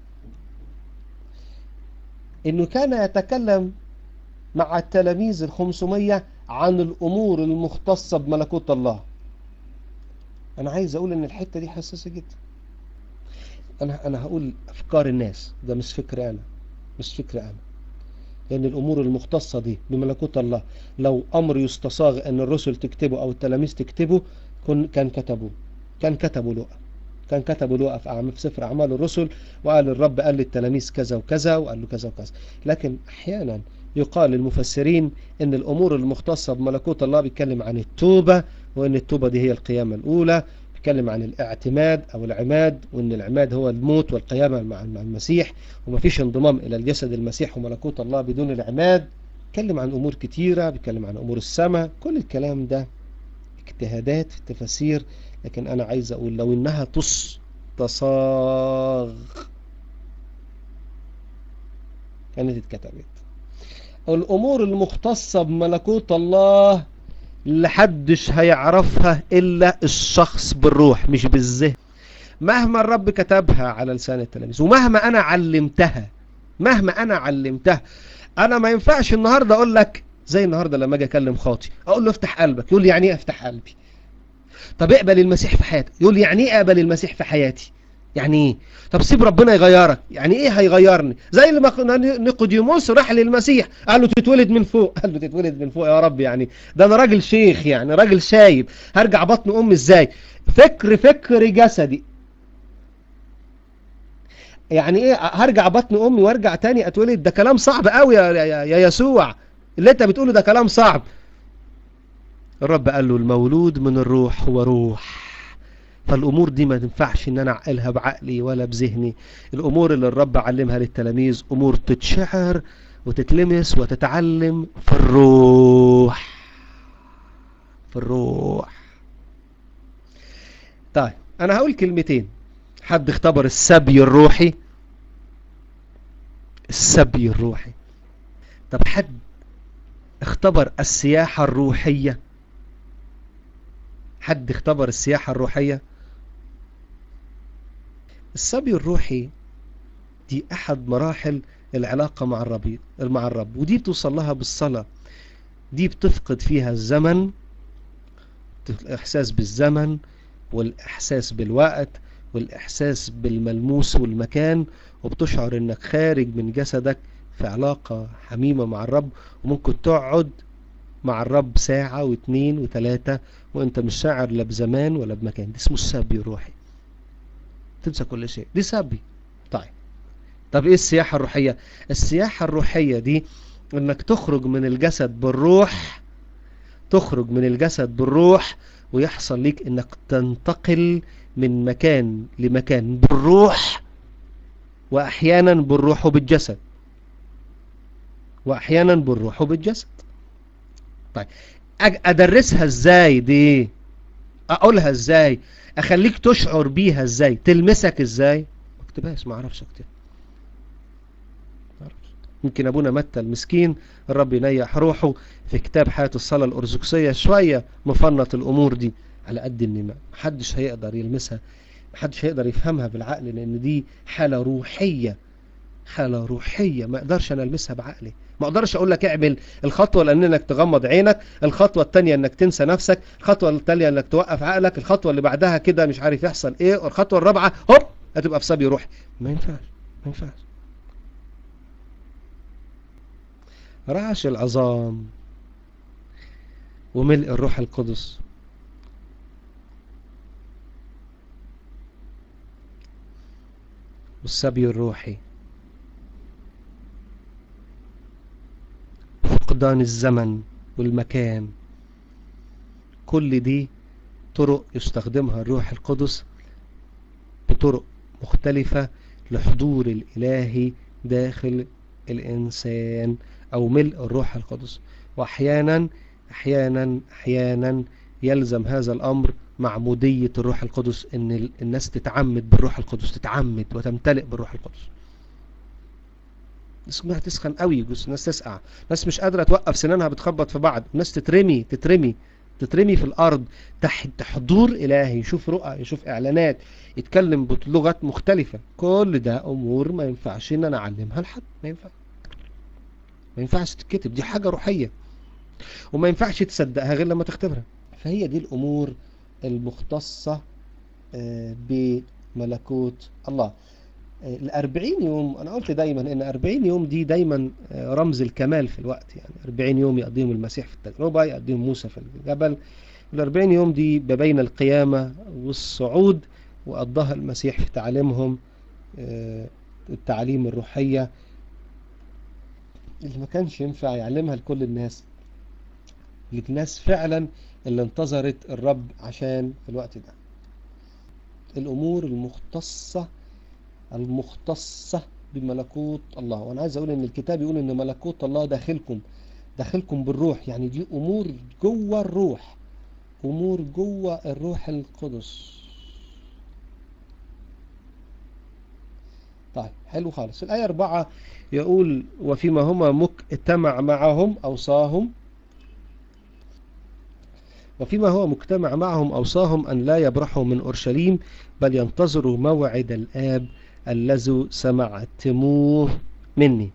انه كان يتكلم مع التلاميذ الخمسمية عن الامور المختصة بملكوت الله انا عايز اقول ان الحتة دي حساسة جدا انا انا هقول افكار الناس ده مش فكري انا مش فكري انا لان الامور المختصة دي بملكوت الله لو امر يستصاغ ان الرسل تكتبه او التلاميذ تكتبه كان كتبوه كان كتبوا لقى كان كتبوا له في سفر أعمال الرسل وقال الرب قال للتلاميذ كذا وكذا وقال له كذا وكذا لكن أحيانا يقال للمفسرين ان الأمور المختصة بملكوت الله بيتكلم عن التوبة وان التوبة دي هي القيامة الأولى بيتكلم عن الاعتماد أو العماد وان العماد هو الموت والقيامة مع المسيح ومفيش انضمام إلى الجسد المسيح وملكوت الله بدون العماد بيتكلم عن أمور كتيرة بيتكلم عن أمور السماء كل الكلام ده اجتهادات في التفاسير لكن أنا عايز أقول لو إنها تصاغ كانت اتكتبت الأمور المختصة بملكوت الله لحدش هيعرفها إلا الشخص بالروح مش بالذهن مهما الرب كتبها على لسان التلاميذ ومهما أنا علمتها مهما أنا علمتها أنا ما ينفعش النهاردة أقول لك زي النهاردة لما أجي أكلم خاطي أقول له افتح قلبك يقول لي يعني إيه افتح قلبي طب اقبل المسيح في حياتك يقول لي يعني ايه اقبل المسيح في حياتي يعني ايه طب سيب ربنا يغيرك يعني ايه هيغيرني زي لما نيقوديموس راح للمسيح قال له تتولد من فوق قال له تتولد من فوق يا رب يعني ده انا راجل شيخ يعني راجل شايب هرجع بطن امي ازاي فكر فكر جسدي يعني ايه هرجع بطن امي وارجع تاني اتولد ده كلام صعب قوي يا, يا, يا يسوع اللي انت بتقوله ده كلام صعب الرب قال له المولود من الروح هو روح فالأمور دي ما تنفعش ان انا اعقلها بعقلي ولا بذهني الأمور اللي الرب علمها للتلاميذ أمور تتشعر وتتلمس وتتعلم في الروح في الروح طيب أنا هقول كلمتين حد اختبر السبي الروحي السبي الروحي طب حد اختبر السياحة الروحية حد اختبر السياحة الروحية السبي الروحي دي أحد مراحل العلاقة مع الرب مع الرب ودي بتوصل لها بالصلاة دي بتفقد فيها الزمن الإحساس بالزمن والإحساس بالوقت والإحساس بالملموس والمكان وبتشعر إنك خارج من جسدك في علاقة حميمة مع الرب وممكن تقعد مع الرب ساعة واثنين وثلاثة وانت مش شاعر لا بزمان ولا بمكان دي اسمه السبي الروحي تنسى كل شيء دي سبي طيب طب ايه السياحة الروحية السياحة الروحية دي انك تخرج من الجسد بالروح تخرج من الجسد بالروح ويحصل ليك انك تنتقل من مكان لمكان بالروح واحيانا بالروح وبالجسد واحيانا بالروح وبالجسد طيب ادرسها ازاي دي اقولها ازاي اخليك تشعر بيها ازاي تلمسك ازاي ما اكتبهاش ما اعرفش اكتبها يمكن ابونا متى المسكين الرب ينيح روحه في كتاب حياة الصلاة الأرثوذكسية شوية مفنط الأمور دي على قد إن ما محدش هيقدر يلمسها محدش هيقدر يفهمها بالعقل لأن دي حالة روحية حالة روحية ما اقدرش انا المسها بعقلي ما اقدرش اقول لك اعمل الخطوة لان انك تغمض عينك الخطوة التانية انك تنسى نفسك الخطوة التالية انك توقف عقلك الخطوة اللي بعدها كده مش عارف يحصل ايه والخطوة الرابعة هوب هتبقى في سبي روحي ما ينفعش ما ينفعش رعش العظام وملء الروح القدس والسبي الروحي فقدان الزمن والمكان كل دي طرق يستخدمها الروح القدس بطرق مختلفة لحضور الإلهي داخل الإنسان أو ملء الروح القدس وأحيانا أحيانا أحيانا يلزم هذا الأمر معمودية الروح القدس إن الناس تتعمد بالروح القدس تتعمد وتمتلئ بالروح القدس اسمها تسخن قوي جزء الناس تسقع ناس مش قادرة توقف سنانها بتخبط في بعض ناس تترمي تترمي تترمي في الأرض تحت حضور إلهي يشوف رؤى يشوف إعلانات يتكلم بلغات مختلفة كل ده أمور ما ينفعش إن أنا أعلمها لحد ما ينفع ما ينفعش تتكتب دي حاجة روحية وما ينفعش تصدقها غير لما تختبرها فهي دي الأمور المختصة بملكوت الله الأربعين يوم أنا قلت دايما إن أربعين يوم دي دايما رمز الكمال في الوقت يعني أربعين يوم يقضيهم المسيح في التجربة يقضيهم موسى في الجبل الأربعين يوم دي بين القيامة والصعود وقضاها المسيح في تعليمهم التعليم الروحية اللي ما كانش ينفع يعلمها لكل الناس للناس فعلا اللي انتظرت الرب عشان في الوقت ده الأمور المختصة المختصة بملكوت الله وأنا عايز أقول إن الكتاب يقول إن ملكوت الله داخلكم داخلكم بالروح يعني دي أمور جوه الروح أمور جوه الروح القدس طيب حلو خالص الآية أربعة يقول وفيما هما مجتمع معهم أوصاهم وفيما هو مجتمع معهم أوصاهم أن لا يبرحوا من أورشليم بل ينتظروا موعد الآب الذي سمعتموه مني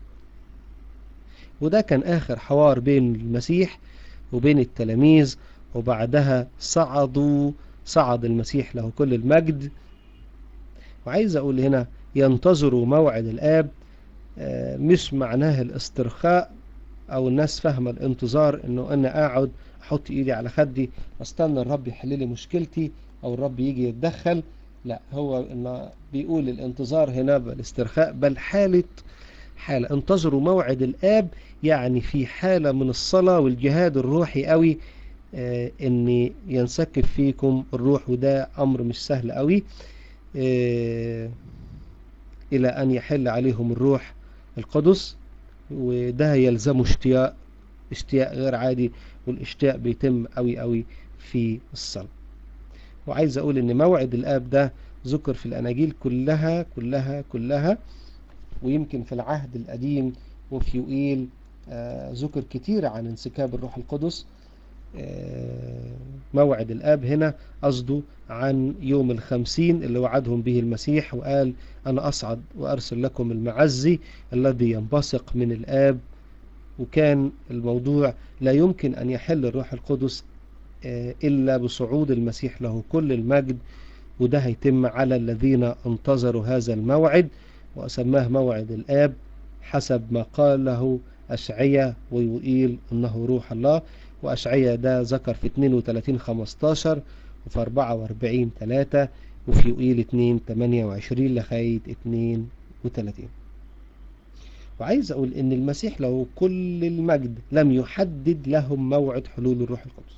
وده كان آخر حوار بين المسيح وبين التلاميذ وبعدها صعدوا صعد المسيح له كل المجد وعايز أقول هنا ينتظروا موعد الآب مش معناه الاسترخاء أو الناس فاهمة الانتظار إنه أنا أقعد أحط إيدي على خدي أستنى الرب يحل لي مشكلتي أو الرب يجي يتدخل لا هو إنه بيقول الانتظار هنا بالاسترخاء بل حالة حالة انتظروا موعد الآب يعني في حالة من الصلاة والجهاد الروحي قوي آه ان ينسكب فيكم الروح وده امر مش سهل قوي آه الى ان يحل عليهم الروح القدس وده يلزمه اشتياق اشتياق غير عادي والاشتياق بيتم قوي قوي في الصلاة وعايز اقول ان موعد الاب ده ذكر في الاناجيل كلها كلها كلها ويمكن في العهد القديم وفي يوئيل آه ذكر كتير عن انسكاب الروح القدس آه موعد الآب هنا قصده عن يوم الخمسين اللي وعدهم به المسيح وقال أنا أصعد وأرسل لكم المعزي الذي ينبثق من الآب وكان الموضوع لا يمكن أن يحل الروح القدس آه إلا بصعود المسيح له كل المجد وده هيتم على الذين انتظروا هذا الموعد وأسماه موعد الآب حسب ما قاله أشعية ويقيل أنه روح الله وأشعية ده ذكر في 32 15 وفي 44 3 وفي يقيل 2 28 لغاية 32 وعايز أقول إن المسيح له كل المجد لم يحدد لهم موعد حلول الروح القدس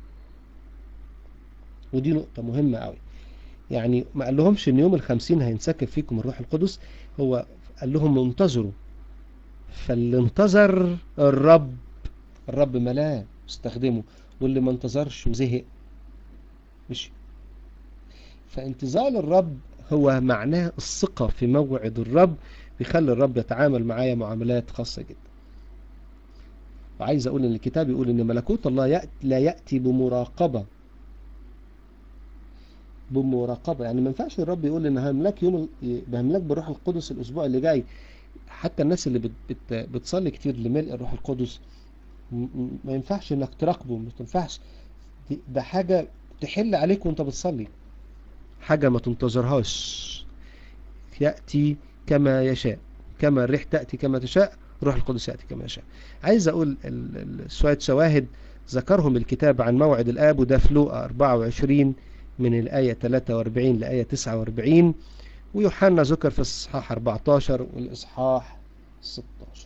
ودي نقطة مهمة قوي يعني ما قال لهمش ان يوم الخمسين هينسكب فيكم الروح القدس هو قال لهم انتظروا فاللي انتظر الرب الرب ملاه استخدمه واللي ما انتظرش وزهق مشي فانتظار الرب هو معناه الثقة في موعد الرب بيخلي الرب يتعامل معايا معاملات خاصة جدا وعايز اقول ان الكتاب يقول ان ملكوت الله يأتي لا يأتي بمراقبة بمراقبة يعني ما ينفعش الرب يقول ان هملك يوم هملك بالروح القدس الاسبوع اللي جاي حتى الناس اللي بت بت بتصلي كتير لملء الروح القدس ما ينفعش انك تراقبه ما ينفعش ده حاجة تحل عليك وانت بتصلي حاجة ما تنتظرهاش يأتي كما يشاء كما الريح تأتي كما تشاء روح القدس يأتي كما يشاء عايز أقول شوية شواهد ذكرهم الكتاب عن موعد الآب وده في لوقا 24 من الآية 43 لآية 49 ويوحنا ذكر في الإصحاح 14 والإصحاح 16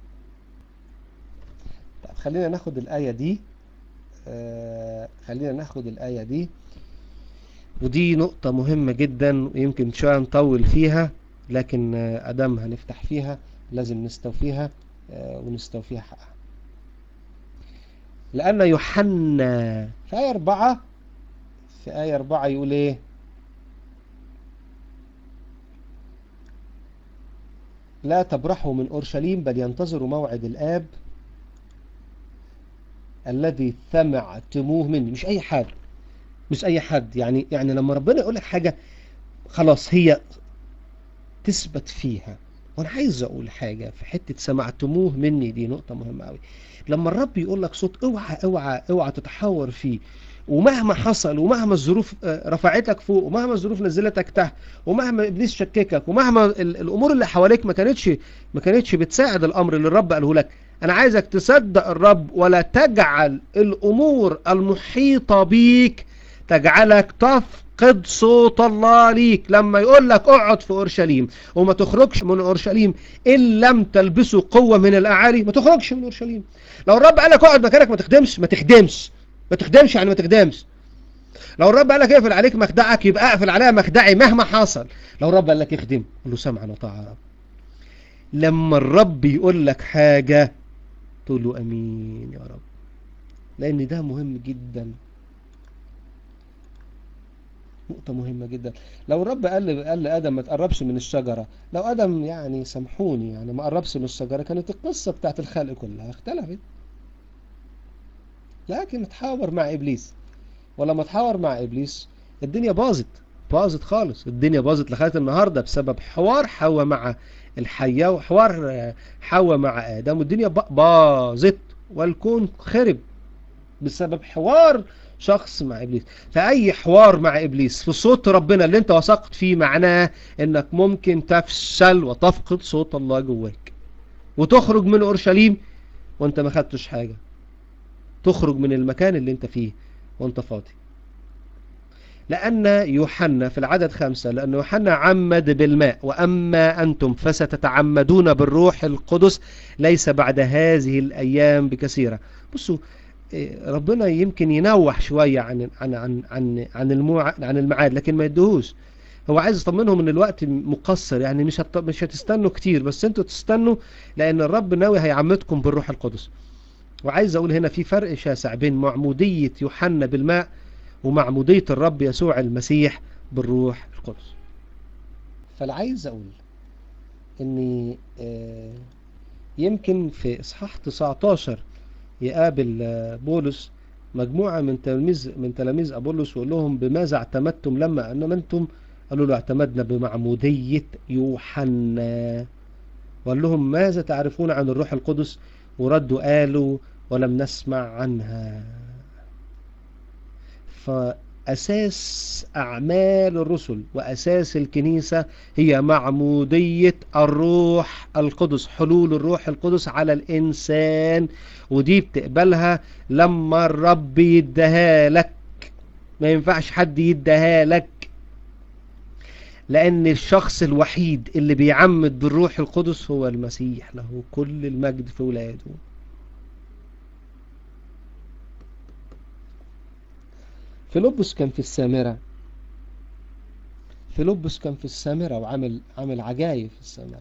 طيب خلينا ناخد الآية دي آه خلينا ناخد الآية دي ودي نقطة مهمة جدا ويمكن شوية نطول فيها لكن أدام هنفتح فيها لازم نستوفيها ونستوفيها حقها لأن يوحنا في آية أربعة في آية أربعة يقول إيه لا تبرحوا من أورشليم بل ينتظروا موعد الآب الذي سمعتموه مني مش أي حد مش أي حد يعني يعني لما ربنا يقول لك حاجة خلاص هي تثبت فيها وانا عايز اقول حاجة في حتة سمعتموه مني دي نقطة مهمة قوي لما الرب يقول لك صوت اوعى اوعى اوعى تتحور فيه ومهما حصل ومهما الظروف رفعتك فوق ومهما الظروف نزلتك تحت ومهما ابليس شككك ومهما الامور اللي حواليك ما كانتش ما كانتش بتساعد الامر اللي الرب قاله لك انا عايزك تصدق الرب ولا تجعل الامور المحيطة بيك تجعلك تفقد صوت الله ليك لما يقول لك اقعد في اورشليم وما تخرجش من اورشليم ان لم تلبسوا قوة من الاعالي ما تخرجش من اورشليم لو الرب قال لك اقعد مكانك ما تخدمش ما تخدمش ما تخدمش يعني ما تخدمش لو الرب قال لك اقفل عليك مخدعك يبقى اقفل عليها مخدعي مهما حصل لو الرب قال لك اخدم قول له سمعا وطاعة يا رب لما الرب يقول لك حاجة تقول له امين يا رب لان ده مهم جدا نقطة مهمة جدا لو الرب قال قال لآدم ما تقربش من الشجرة لو آدم يعني سامحوني يعني ما قربش من الشجرة كانت القصة بتاعت الخلق كلها اختلفت لكن اتحاور مع إبليس ولما اتحاور مع إبليس الدنيا باظت باظت خالص الدنيا باظت لغاية النهاردة بسبب حوار حواء مع الحية وحوار حواء مع آدم والدنيا باظت والكون خرب بسبب حوار شخص مع إبليس فأي حوار مع إبليس في صوت ربنا اللي انت وثقت فيه معناه انك ممكن تفشل وتفقد صوت الله جواك وتخرج من أورشليم وانت ما خدتش حاجة تخرج من المكان اللي انت فيه وانت فاضي لأن يوحنا في العدد خمسة لأن يوحنا عمد بالماء وأما أنتم فستتعمدون بالروح القدس ليس بعد هذه الأيام بكثيرة بصوا ربنا يمكن ينوح شوية عن عن عن عن عن الموع عن الميعاد لكن ما يدهوش هو عايز يطمنهم ان الوقت مقصر يعني مش هت... مش هتستنوا كتير بس انتوا تستنوا لان الرب ناوي هيعمدكم بالروح القدس وعايز اقول هنا في فرق شاسع بين معمودية يوحنا بالماء ومعمودية الرب يسوع المسيح بالروح القدس فانا عايز اقول ان يمكن في اصحاح 19 يقابل بولس مجموعة من تلاميذ من تلاميذ أبولس ويقول لهم بماذا اعتمدتم لما أنتم قالوا له اعتمدنا بمعمودية يوحنا وقال لهم ماذا تعرفون عن الروح القدس وردوا قالوا ولم نسمع عنها فأساس أعمال الرسل وأساس الكنيسة هي معمودية الروح القدس حلول الروح القدس على الإنسان ودي بتقبلها لما الرب يديها لك ما ينفعش حد يديها لك لأن الشخص الوحيد اللي بيعمد بالروح القدس هو المسيح له كل المجد في ولاده فيلبس كان في السامرة فيلبس كان في السامرة وعمل عمل عجائب في السامرة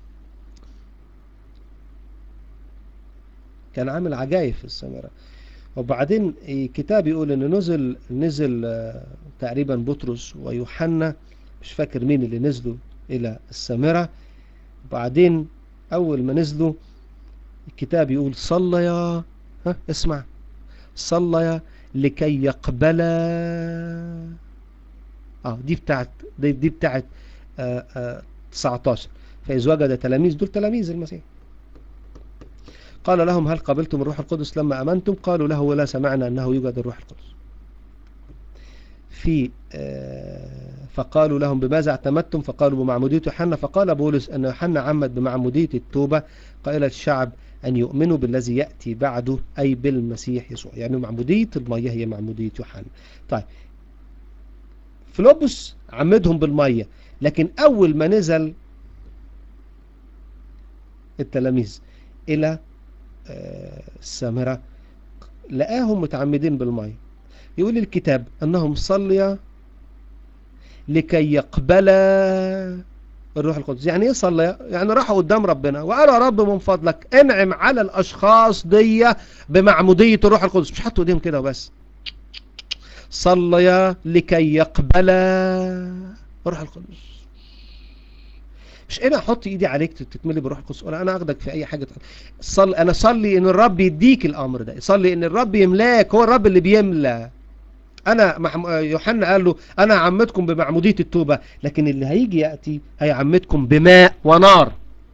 كان عامل عجائب في السامرة وبعدين الكتاب يقول ان نزل نزل آه، تقريبا بطرس ويوحنا مش فاكر مين اللي نزلوا الى السامرة وبعدين اول ما نزلوا الكتاب يقول صليا ها اسمع صليا لكي يقبلا اه دي بتاعت دي, دي بتاعت آه آه 19 فإذ وجد تلاميذ دول تلاميذ المسيح قال لهم هل قبلتم الروح القدس لما أمنتم قالوا له ولا سمعنا أنه يوجد الروح القدس في آه فقالوا لهم بماذا اعتمدتم فقالوا بمعمودية يوحنا فقال بولس أن يوحنا عمد بمعمودية التوبة قائل الشعب أن يؤمنوا بالذي يأتي بعده أي بالمسيح يسوع يعني معمودية المية هي معمودية يوحنا طيب فلوبس عمدهم بالمية لكن أول ما نزل التلاميذ إلى السامرة لقاهم متعمدين بالمية يقول الكتاب أنهم صليا لكي يقبل الروح القدس يعني ايه صلى يعني راحوا قدام ربنا وقالوا يا رب من فضلك انعم على الاشخاص دي بمعمودية الروح القدس مش حطوا ايديهم كده وبس صليا لكي يقبل الروح القدس مش انا احط ايدي عليك تتملي بالروح القدس ولا انا اخدك في اي حاجه صل انا صلي ان الرب يديك الامر ده صلي ان الرب يملاك هو الرب اللي بيملى انا يوحنا قال له انا عمدكم بمعموديه التوبه لكن اللي هيجي ياتي هيعمدكم بماء ونار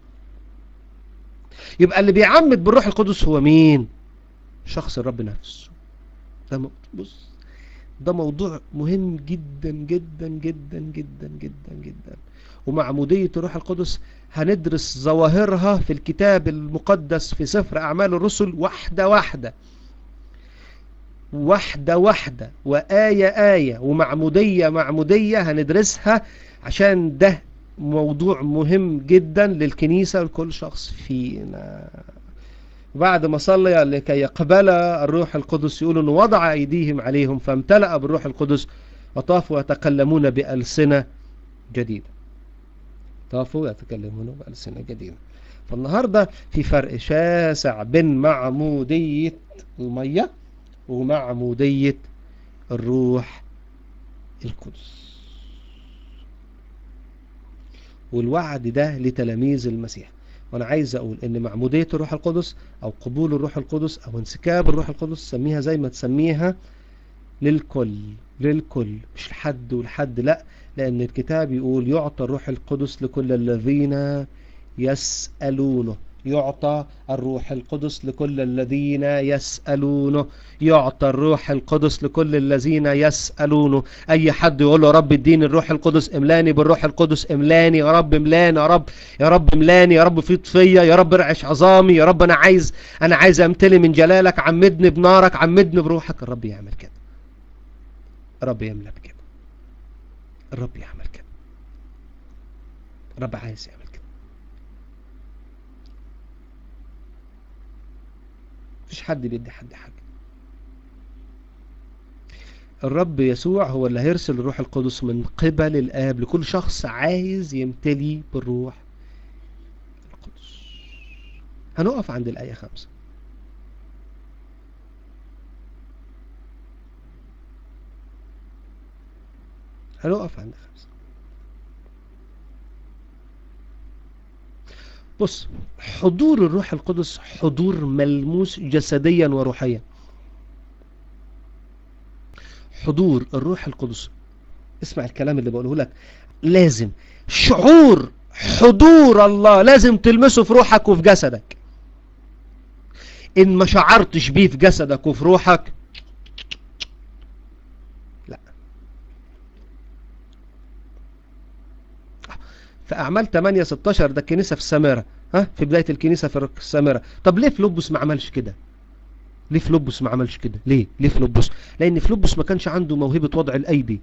يبقى اللي بيعمد بالروح القدس هو مين شخص الرب نفسه ده بص ده موضوع مهم جدا جدا جدا جدا جدا جدا ومعمودية الروح القدس هندرس ظواهرها في الكتاب المقدس في سفر أعمال الرسل واحدة واحدة واحدة واحدة وآية آية ومعمودية معمودية هندرسها عشان ده موضوع مهم جدا للكنيسة لكل شخص فينا بعد ما صلي لكي يقبل الروح القدس يقول أنه وضع أيديهم عليهم فامتلأ بالروح القدس وطافوا يتكلمون بألسنة جديدة طافوا يتكلمون بألسنة جديدة فالنهاردة في فرق شاسع بين معمودية المية ومعمودية الروح القدس والوعد ده لتلاميذ المسيح وانا عايز اقول ان معمودية الروح القدس او قبول الروح القدس او انسكاب الروح القدس سميها زي ما تسميها للكل للكل مش لحد ولحد لا لان الكتاب يقول يعطى الروح القدس لكل الذين يسألونه يعطى الروح القدس لكل الذين يسألونه يعطى الروح القدس لكل الذين يسألونه أي حد يقول له رب اديني الروح القدس املاني بالروح القدس املاني يا رب املاني يا رب يا رب املاني يا رب فيض فيا يا رب ارعش عظامي يا رب أنا عايز أنا عايز أمتلي من جلالك عمدني بنارك عمدني بروحك الرب يعمل كده الرب يملى بكده الرب يعمل كده الرب عايز يعمل كده مفيش حد بيدي حد حاجة الرب يسوع هو اللي هيرسل الروح القدس من قبل الآب لكل شخص عايز يمتلي بالروح القدس هنقف عند الآية خمسة هنقف عند خمسة بص حضور الروح القدس حضور ملموس جسديا وروحيا حضور الروح القدس اسمع الكلام اللي بقوله لك لازم شعور حضور الله لازم تلمسه في روحك وفي جسدك ان ما شعرتش بيه في جسدك وفي روحك لا في اعمال 8 16 ده الكنيسه في السامره ها في بدايه الكنيسه في السامره طب ليه فلوبس ما عملش كده ليه فلوبس ما عملش كده ليه ليه فلوبس لان فلوبس ما كانش عنده موهبه وضع الايدي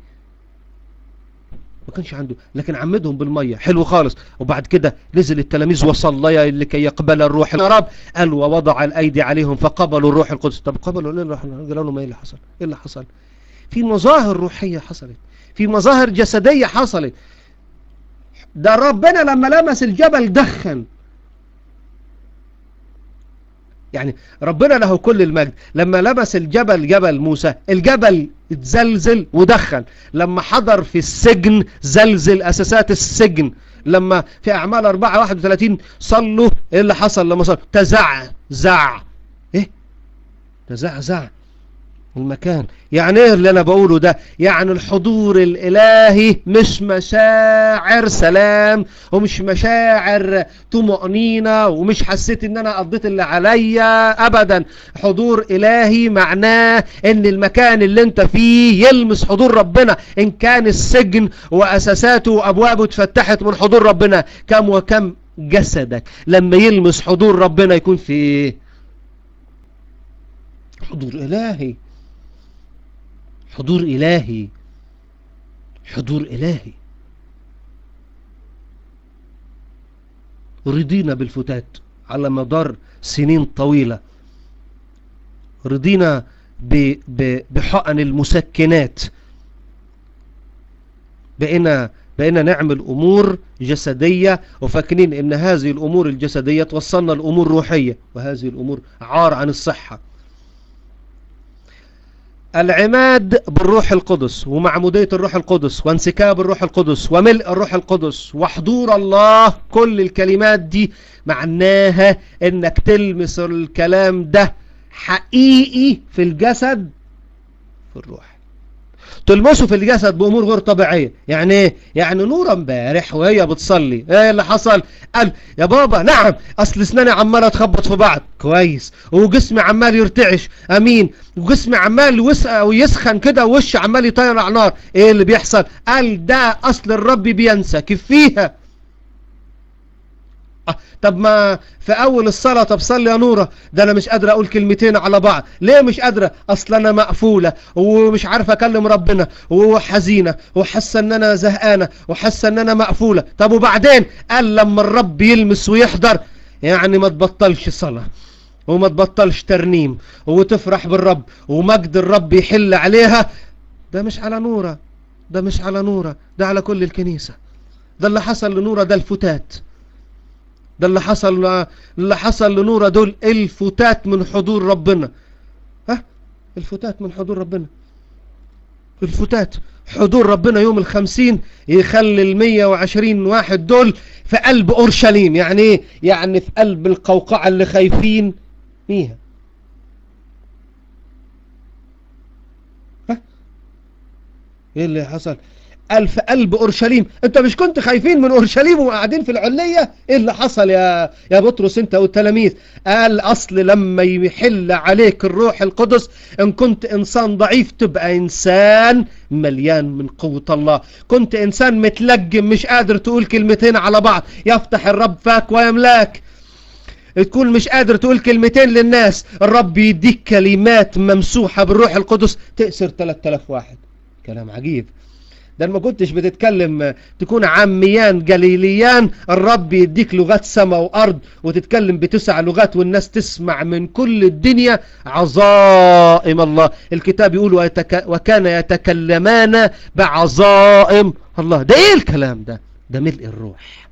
ما كانش عنده لكن عمدهم بالميه حلو خالص وبعد كده نزل التلاميذ وصليا لكي يقبل الروح يا رب قال ووضع الايدي عليهم فقبلوا الروح القدس طب قبلوا ليه الروح قالوا لهم ايه اللي حصل ايه اللي حصل في مظاهر روحيه حصلت في مظاهر جسديه حصلت ده ربنا لما لمس الجبل دخن يعني ربنا له كل المجد لما لمس الجبل جبل موسى الجبل اتزلزل ودخل لما حضر في السجن زلزل أساسات السجن لما في أعمال 4 31 صلوا إيه اللي حصل لما صلوا تزعزع إيه تزعزع المكان يعني ايه اللي انا بقوله ده يعني الحضور الالهي مش مشاعر سلام ومش مشاعر طمأنينة ومش حسيت ان انا قضيت اللي عليا ابدا حضور الهي معناه ان المكان اللي انت فيه يلمس حضور ربنا ان كان السجن واساساته وابوابه اتفتحت من حضور ربنا كم وكم جسدك لما يلمس حضور ربنا يكون فيه حضور الهي حضور إلهي حضور إلهي رضينا بالفتات على مدار سنين طويلة رضينا بحقن المسكنات بقينا بقينا نعمل أمور جسدية وفاكرين إن هذه الأمور الجسدية توصلنا لأمور روحية وهذه الأمور عار عن الصحة العماد بالروح القدس ومعمودية الروح القدس وانسكاب الروح القدس وملء الروح القدس وحضور الله كل الكلمات دي معناها انك تلمس الكلام ده حقيقي في الجسد في الروح تلمسه في الجسد بأمور غير طبيعية يعني ايه يعني نورة امبارح وهي بتصلي ايه اللي حصل قال يا بابا نعم اصل اسناني عمالة تخبط في بعض كويس وجسمي عمال يرتعش امين وجسمي عمال ويسخن كده ووشي عمال يطير على نار ايه اللي بيحصل قال ده اصل الرب بينسى كيف فيها طب ما في اول الصلاة طب صلي يا نورة ده انا مش قادرة اقول كلمتين على بعض ليه مش قادرة اصل انا مقفولة ومش عارفة اكلم ربنا وحزينة وحاسة ان انا زهقانة وحاسة ان انا مقفولة طب وبعدين قال لما الرب يلمس ويحضر يعني ما تبطلش صلاة وما تبطلش ترنيم وتفرح بالرب ومجد الرب يحل عليها ده مش على نورة ده مش على نورة ده على كل الكنيسة ده اللي حصل لنورة ده الفتات ده اللي حصل اللي حصل لنورة دول الفتات من حضور ربنا ها الفتات من حضور ربنا الفتات حضور ربنا يوم الخمسين يخلي المية وعشرين واحد دول في قلب أورشليم يعني ايه يعني في قلب القوقعة اللي خايفين فيها ها ايه اللي حصل قال في قلب أورشليم انت مش كنت خايفين من أورشليم وقاعدين في العلية ايه اللي حصل يا يا بطرس انت والتلاميذ قال اصل لما يحل عليك الروح القدس ان كنت انسان ضعيف تبقى انسان مليان من قوة الله كنت انسان متلجم مش قادر تقول كلمتين على بعض يفتح الرب فاك ويملاك تكون مش قادر تقول كلمتين للناس الرب يديك كلمات ممسوحة بالروح القدس تأسر 3000 واحد كلام عجيب ده ما كنتش بتتكلم تكون عاميان جليليان الرب يديك لغات سماء وأرض وتتكلم بتسع لغات والناس تسمع من كل الدنيا عظائم الله الكتاب يقول ويتك... وكان يتكلمان بعظائم الله ده ايه الكلام ده ده ملء الروح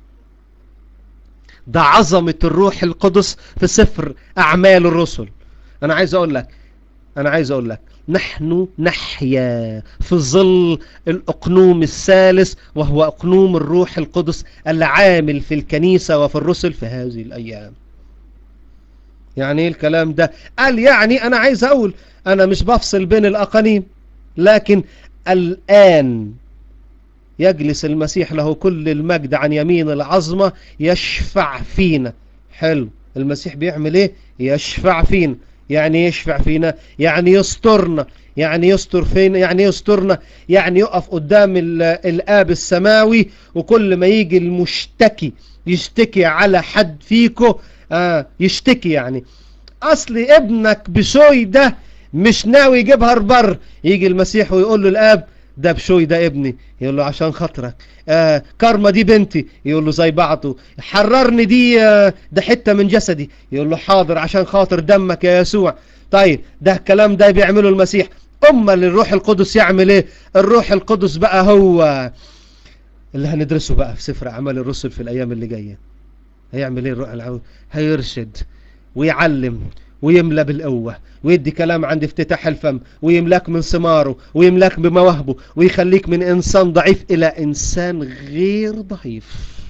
ده عظمة الروح القدس في سفر أعمال الرسل أنا عايز أقول لك أنا عايز أقول لك نحن نحيا في ظل الأقنوم الثالث وهو أقنوم الروح القدس العامل في الكنيسة وفي الرسل في هذه الأيام يعني ايه الكلام ده قال يعني أنا عايز أقول أنا مش بفصل بين الأقانيم لكن الآن يجلس المسيح له كل المجد عن يمين العظمة يشفع فينا حلو المسيح بيعمل ايه يشفع فينا يعني يشفع فينا يعني يسترنا يعني يستر فينا يعني يسترنا يعني يقف قدام الآب السماوي وكل ما يجي المشتكي يشتكي على حد فيكو آه يشتكي يعني أصل ابنك بشوي ده مش ناوي يجيبها البر يجي المسيح ويقول له الآب ده بشوي ده ابني يقول له عشان خاطرك آه كارما دي بنتي يقول له زي بعضه حررني دي آه ده حتة من جسدي يقول له حاضر عشان خاطر دمك يا يسوع طيب ده الكلام ده بيعمله المسيح أما الروح القدس يعمل ايه الروح القدس بقى هو اللي هندرسه بقى في سفر أعمال الرسل في الأيام اللي جاية هيعمل ايه الروح العود هيرشد ويعلم ويملى بالقوة ويدي كلام عند افتتاح الفم ويملاك من ثماره ويملاك بمواهبه ويخليك من إنسان ضعيف إلى إنسان غير ضعيف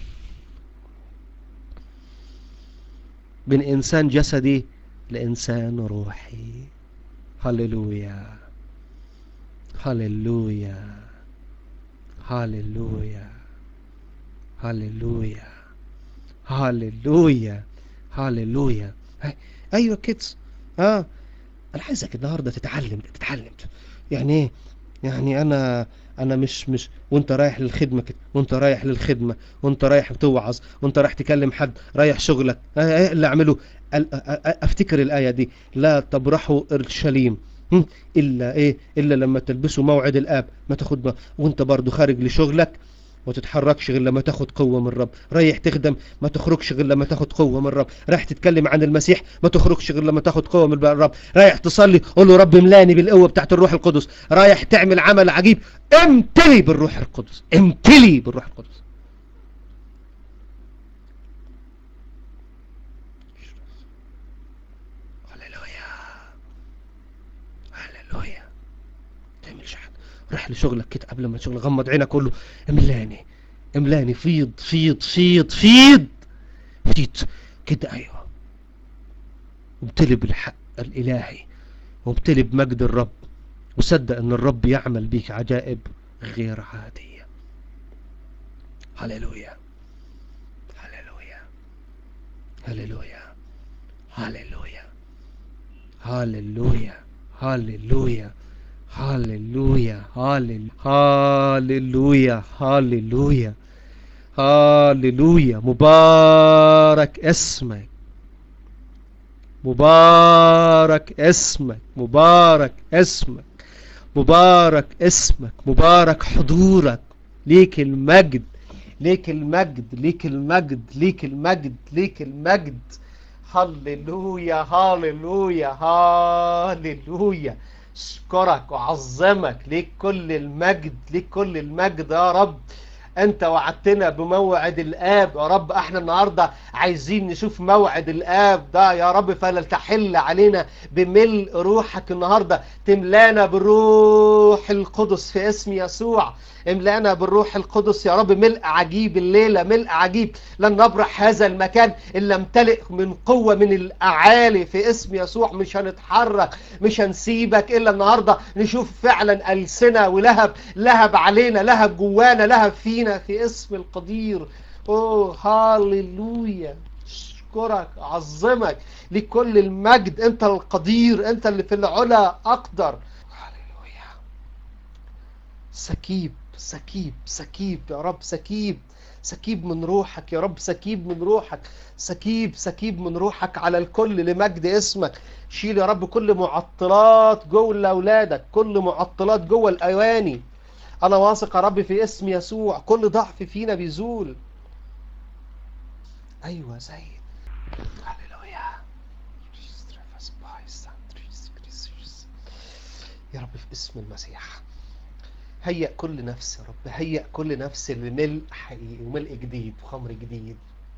من إنسان جسدي لإنسان روحي هللويا هللويا هللويا هللويا هللويا هللويا ايوه كيدز اه انا عايزك النهارده تتعلم تتعلم يعني ايه يعني انا انا مش مش وانت رايح للخدمه كده وانت رايح للخدمه وانت رايح توعظ وانت رايح تكلم حد رايح شغلك ايه اللي اعمله افتكر الايه دي لا تبرحوا اورشليم الا ايه الا لما تلبسوا موعد الاب ما تاخد وانت برضو خارج لشغلك ما تتحركش غير لما تاخد قوة من الرب رايح تخدم ما تخرجش غير لما تاخد قوة من الرب رايح تتكلم عن المسيح ما تخرجش غير لما تاخد قوة من الرب رايح تصلي قول له رب ملاني بالقوة بتاعت الروح القدس رايح تعمل عمل عجيب امتلي بالروح القدس امتلي بالروح القدس روح لشغلك كده قبل ما تشغل غمض عينك كله املاني املاني فيض فيض فيض فيض فيض كده ايوه وامتلي بالحق الالهي وامتلي بمجد الرب وصدق ان الرب يعمل بيك عجائب غير عادية هللويا هللويا هللويا هللويا هللويا هللويا هاليلويا هاليلويا هاليلويا هاليلويا مبارك اسمك مبارك اسمك مبارك اسمك مبارك اسمك مبارك حضورك ليك المجد ليك المجد ليك المجد ليك المجد ليك المجد هللويا هللويا هللويا اشكرك واعظمك ليك كل المجد ليك كل المجد يا رب انت وعدتنا بموعد الاب يا رب احنا النهارده عايزين نشوف موعد الاب ده يا رب فلا تحل علينا بملء روحك النهارده تملانا بالروح القدس في اسم يسوع املانا بالروح القدس يا رب ملء عجيب الليلة ملء عجيب لن نبرح هذا المكان إلا امتلئ من قوة من الأعالي في اسم يسوع مش هنتحرك مش هنسيبك إلا النهاردة نشوف فعلا ألسنة ولهب لهب علينا لهب جوانا لهب فينا في اسم القدير أوه هاليلويا أشكرك أعظمك لكل المجد أنت القدير أنت اللي في العلا أقدر هاليلويا سكيب سكيب سكيب يا رب سكيب سكيب من روحك يا رب سكيب من روحك سكيب سكيب من روحك على الكل لمجد اسمك شيل يا رب كل معطلات جوه لاولادك كل معطلات جوه الاواني انا واثق يا رب في اسم يسوع كل ضعف فينا بيزول ايوه زي هللويا يا رب في اسم المسيح هيئ كل نفس يا رب هيئ كل نفس لملء حقيقي وملء جديد وخمر جديد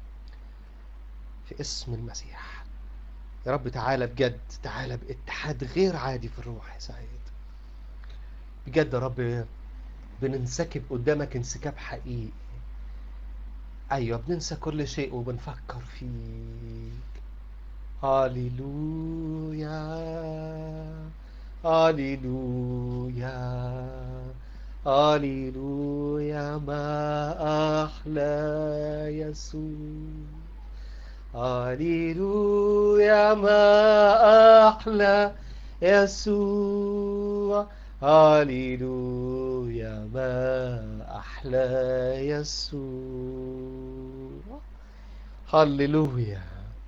في اسم المسيح يا رب تعالى بجد تعالى باتحاد غير عادي في الروح يا سعيد بجد يا رب بننسكب قدامك انسكاب حقيقي ايوه بننسى كل شيء وبنفكر فيك هاليلويا هاليلويا هاليلويا ما أحلى يسوع هاليلويا ما أحلى يسوع هاليلويا ما أحلى يسوع هاليلويا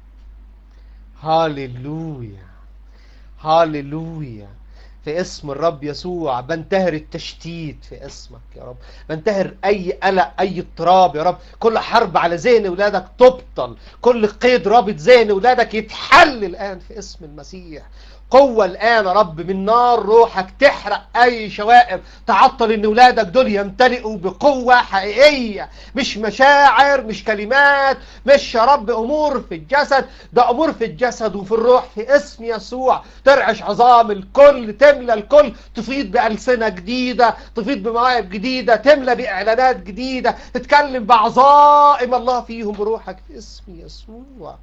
هاليلويا هاليلويا في اسم الرب يسوع بنتهر التشتيت في اسمك يا رب بنتهر اي قلق اي اضطراب يا رب كل حرب على ذهن اولادك تبطل كل قيد رابط ذهن اولادك يتحل الان في اسم المسيح قوة الآن يا رب من نار روحك تحرق أي شوائب تعطل إن ولادك دول يمتلئوا بقوة حقيقية مش مشاعر مش كلمات مش يا رب أمور في الجسد ده أمور في الجسد وفي الروح في اسم يسوع ترعش عظام الكل تملى الكل تفيض بألسنة جديدة تفيض بمواهب جديدة تملى بإعلانات جديدة تتكلم بعظائم الله فيهم بروحك في اسم يسوع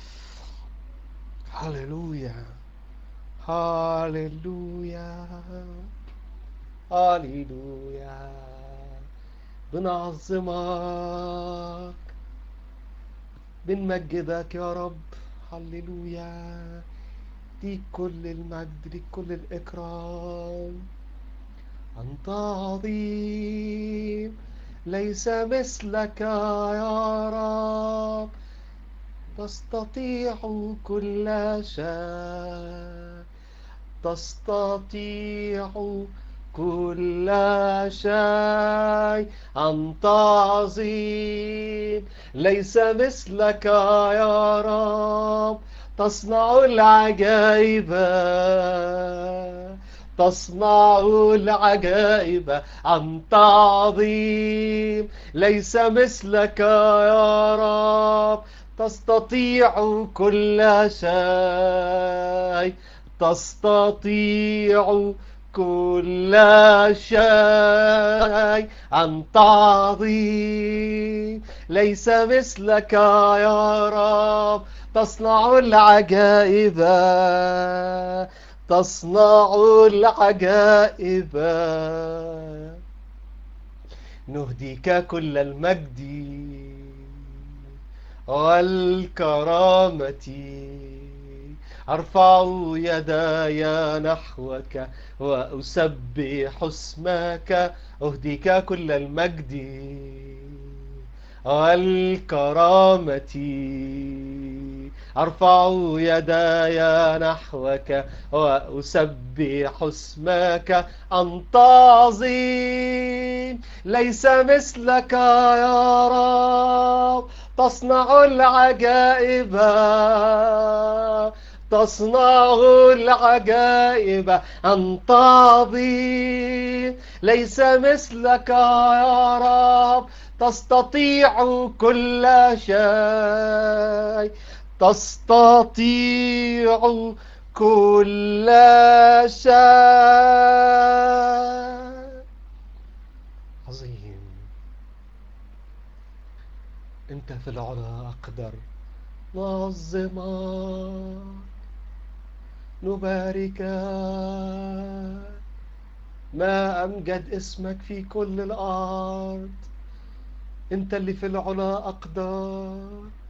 هللويا هاليلويا هاليلويا بنعظمك بنمجدك يا رب هاليلويا ليك كل المجد ليك كل الإكرام أنت عظيم ليس مثلك يا رب تستطيع كل شيء تستطيع كل شيء أنت عظيم ليس مثلك يا رب تصنع العجائب تصنع العجائب أنت عظيم ليس مثلك يا رب تستطيع كل شيء تستطيع كل شيء أنت عظيم ليس مثلك يا رب تصنع العجائب تصنع العجائب نهديك كل المجد والكرامة أرفع يداي نحوك وأسبح اسمك أهديك كل المجد والكرامة أرفع يداي نحوك وأسبح اسمك أنت عظيم ليس مثلك يا رب تصنع العجائب تصنع العجائب أنت عظيم ليس مثلك يا رب تستطيع كل شيء تستطيع كل شيء عظيم انت في العلا اقدر نعظمك نباركك ما امجد اسمك في كل الارض انت اللي في العلا اقدر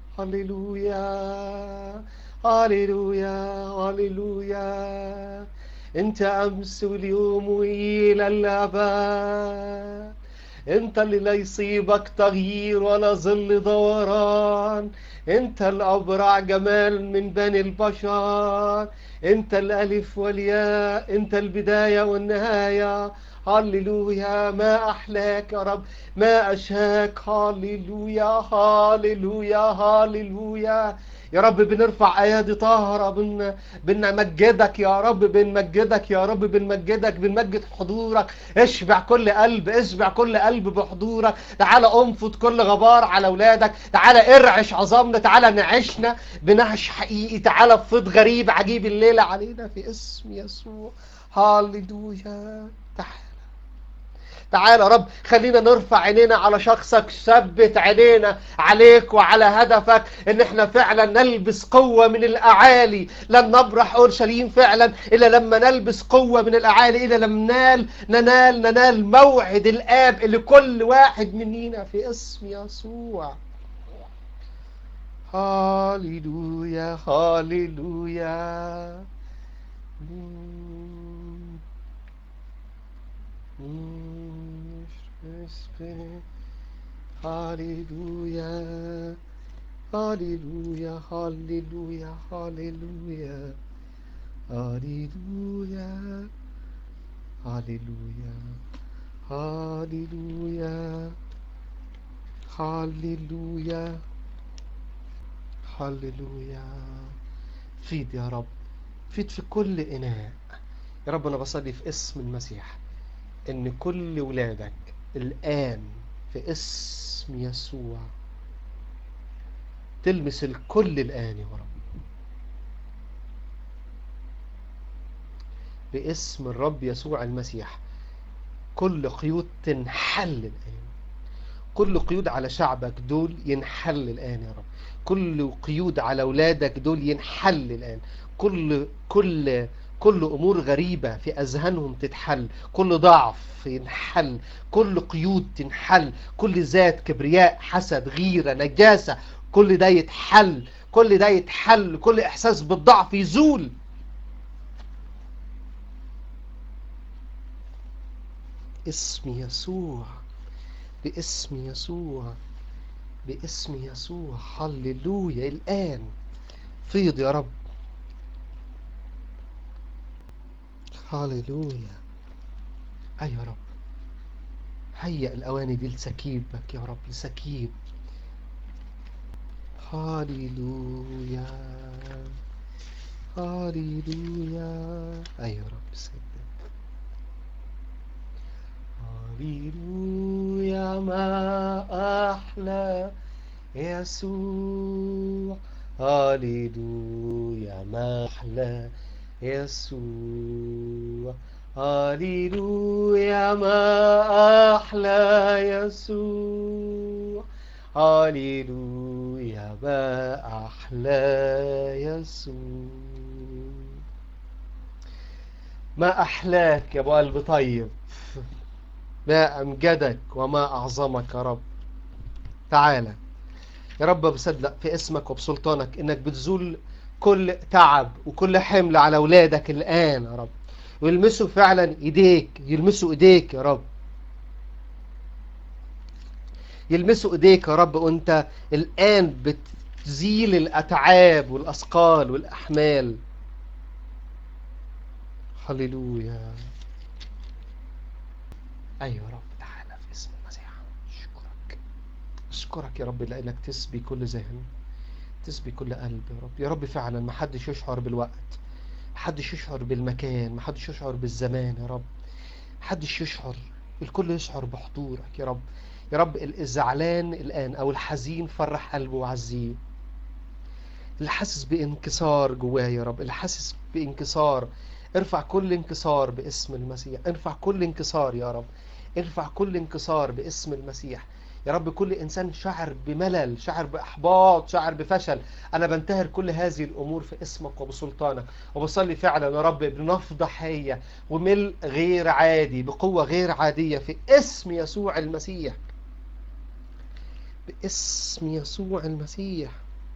هللويا هللويا هللويا انت امس واليوم والى الابد انت اللي لا يصيبك تغيير ولا ظل دوران انت الابرع جمال من بني البشر انت الالف والياء انت البدايه والنهايه هللويا ما أحلاك يا رب ما أشهاك هللويا هللويا هللويا يا رب بنرفع ايادي طاهرة بن... بنمجدك يا رب بنمجدك يا رب بنمجدك بنمجد حضورك اشبع كل قلب اشبع كل قلب بحضورك تعالى انفض كل غبار على اولادك تعالى ارعش عظامنا تعالى نعشنا بنعش حقيقي تعالى افض غريب عجيب الليلة علينا في اسم يسوع هاللويا تعالى تعالى يا رب خلينا نرفع عينينا على شخصك ثبت عينينا عليك وعلى هدفك ان احنا فعلا نلبس قوة من الاعالي لن نبرح اورشليم فعلا الا لما نلبس قوة من الاعالي الا لما ننال ننال ننال موعد الاب اللي كل واحد مننا في اسم يسوع هاليلويا هاليلويا Hallelujah. Hallelujah. Hallelujah. Hallelujah. Hallelujah. Hallelujah. Hallelujah. Hallelujah. Hallelujah. فيض يا رب فيض في كل إناء يا رب أنا بصلي في اسم المسيح إن كل ولادك الآن في اسم يسوع تلمس الكل الآن يا رب باسم الرب يسوع المسيح كل قيود تنحل الآن كل قيود على شعبك دول ينحل الآن يا رب كل قيود على أولادك دول ينحل الآن كل كل كل أمور غريبة في أذهانهم تتحل كل ضعف ينحل كل قيود تنحل كل ذات كبرياء حسد غيرة نجاسة كل ده يتحل كل ده يتحل كل إحساس بالضعف يزول اسم يسوع باسم يسوع باسم يسوع هللويا الآن فيض يا رب هللويا أي يا رب هيئ الأواني دي لسكيبك يا رب لسكيب هللويا هللويا أي يا رب سيدنا هللويا ما أحلى يسوع هللويا ما أحلى يسوع هللويا ما أحلى يسوع هللويا ما أحلى يسوع ما أحلاك يا أبو قلب طيب ما أمجدك وما أعظمك يا رب تعالى يا رب بصدق في اسمك وبسلطانك إنك بتزول كل تعب وكل حمل على أولادك الآن يا رب ويلمسوا فعلا إيديك يلمسوا إيديك يا رب يلمسوا إيديك يا رب وأنت الآن بتزيل الأتعاب والأثقال والأحمال هللويا أيوة يا رب تعالى في اسم المسيح أشكرك أشكرك يا رب لأنك تسبي كل ذهن تسبي كل قلب يا رب يا رب فعلا ما حدش يشعر بالوقت ما حدش يشعر بالمكان ما حدش يشعر بالزمان يا رب ما حدش يشعر الكل يشعر بحضورك يا رب يا رب الزعلان الآن أو الحزين فرح قلبه وعزيه اللي حاسس بانكسار جواه يا رب اللي حاسس بانكسار ارفع كل انكسار باسم المسيح ارفع كل انكسار يا رب ارفع كل انكسار باسم المسيح يا رب كل إنسان شعر بملل شعر بإحباط شعر بفشل أنا بنتهر كل هذه الأمور في اسمك وبسلطانك وبصلي فعلا يا رب بنفضة حية وملء غير عادي بقوة غير عادية في اسم يسوع المسيح باسم يسوع المسيح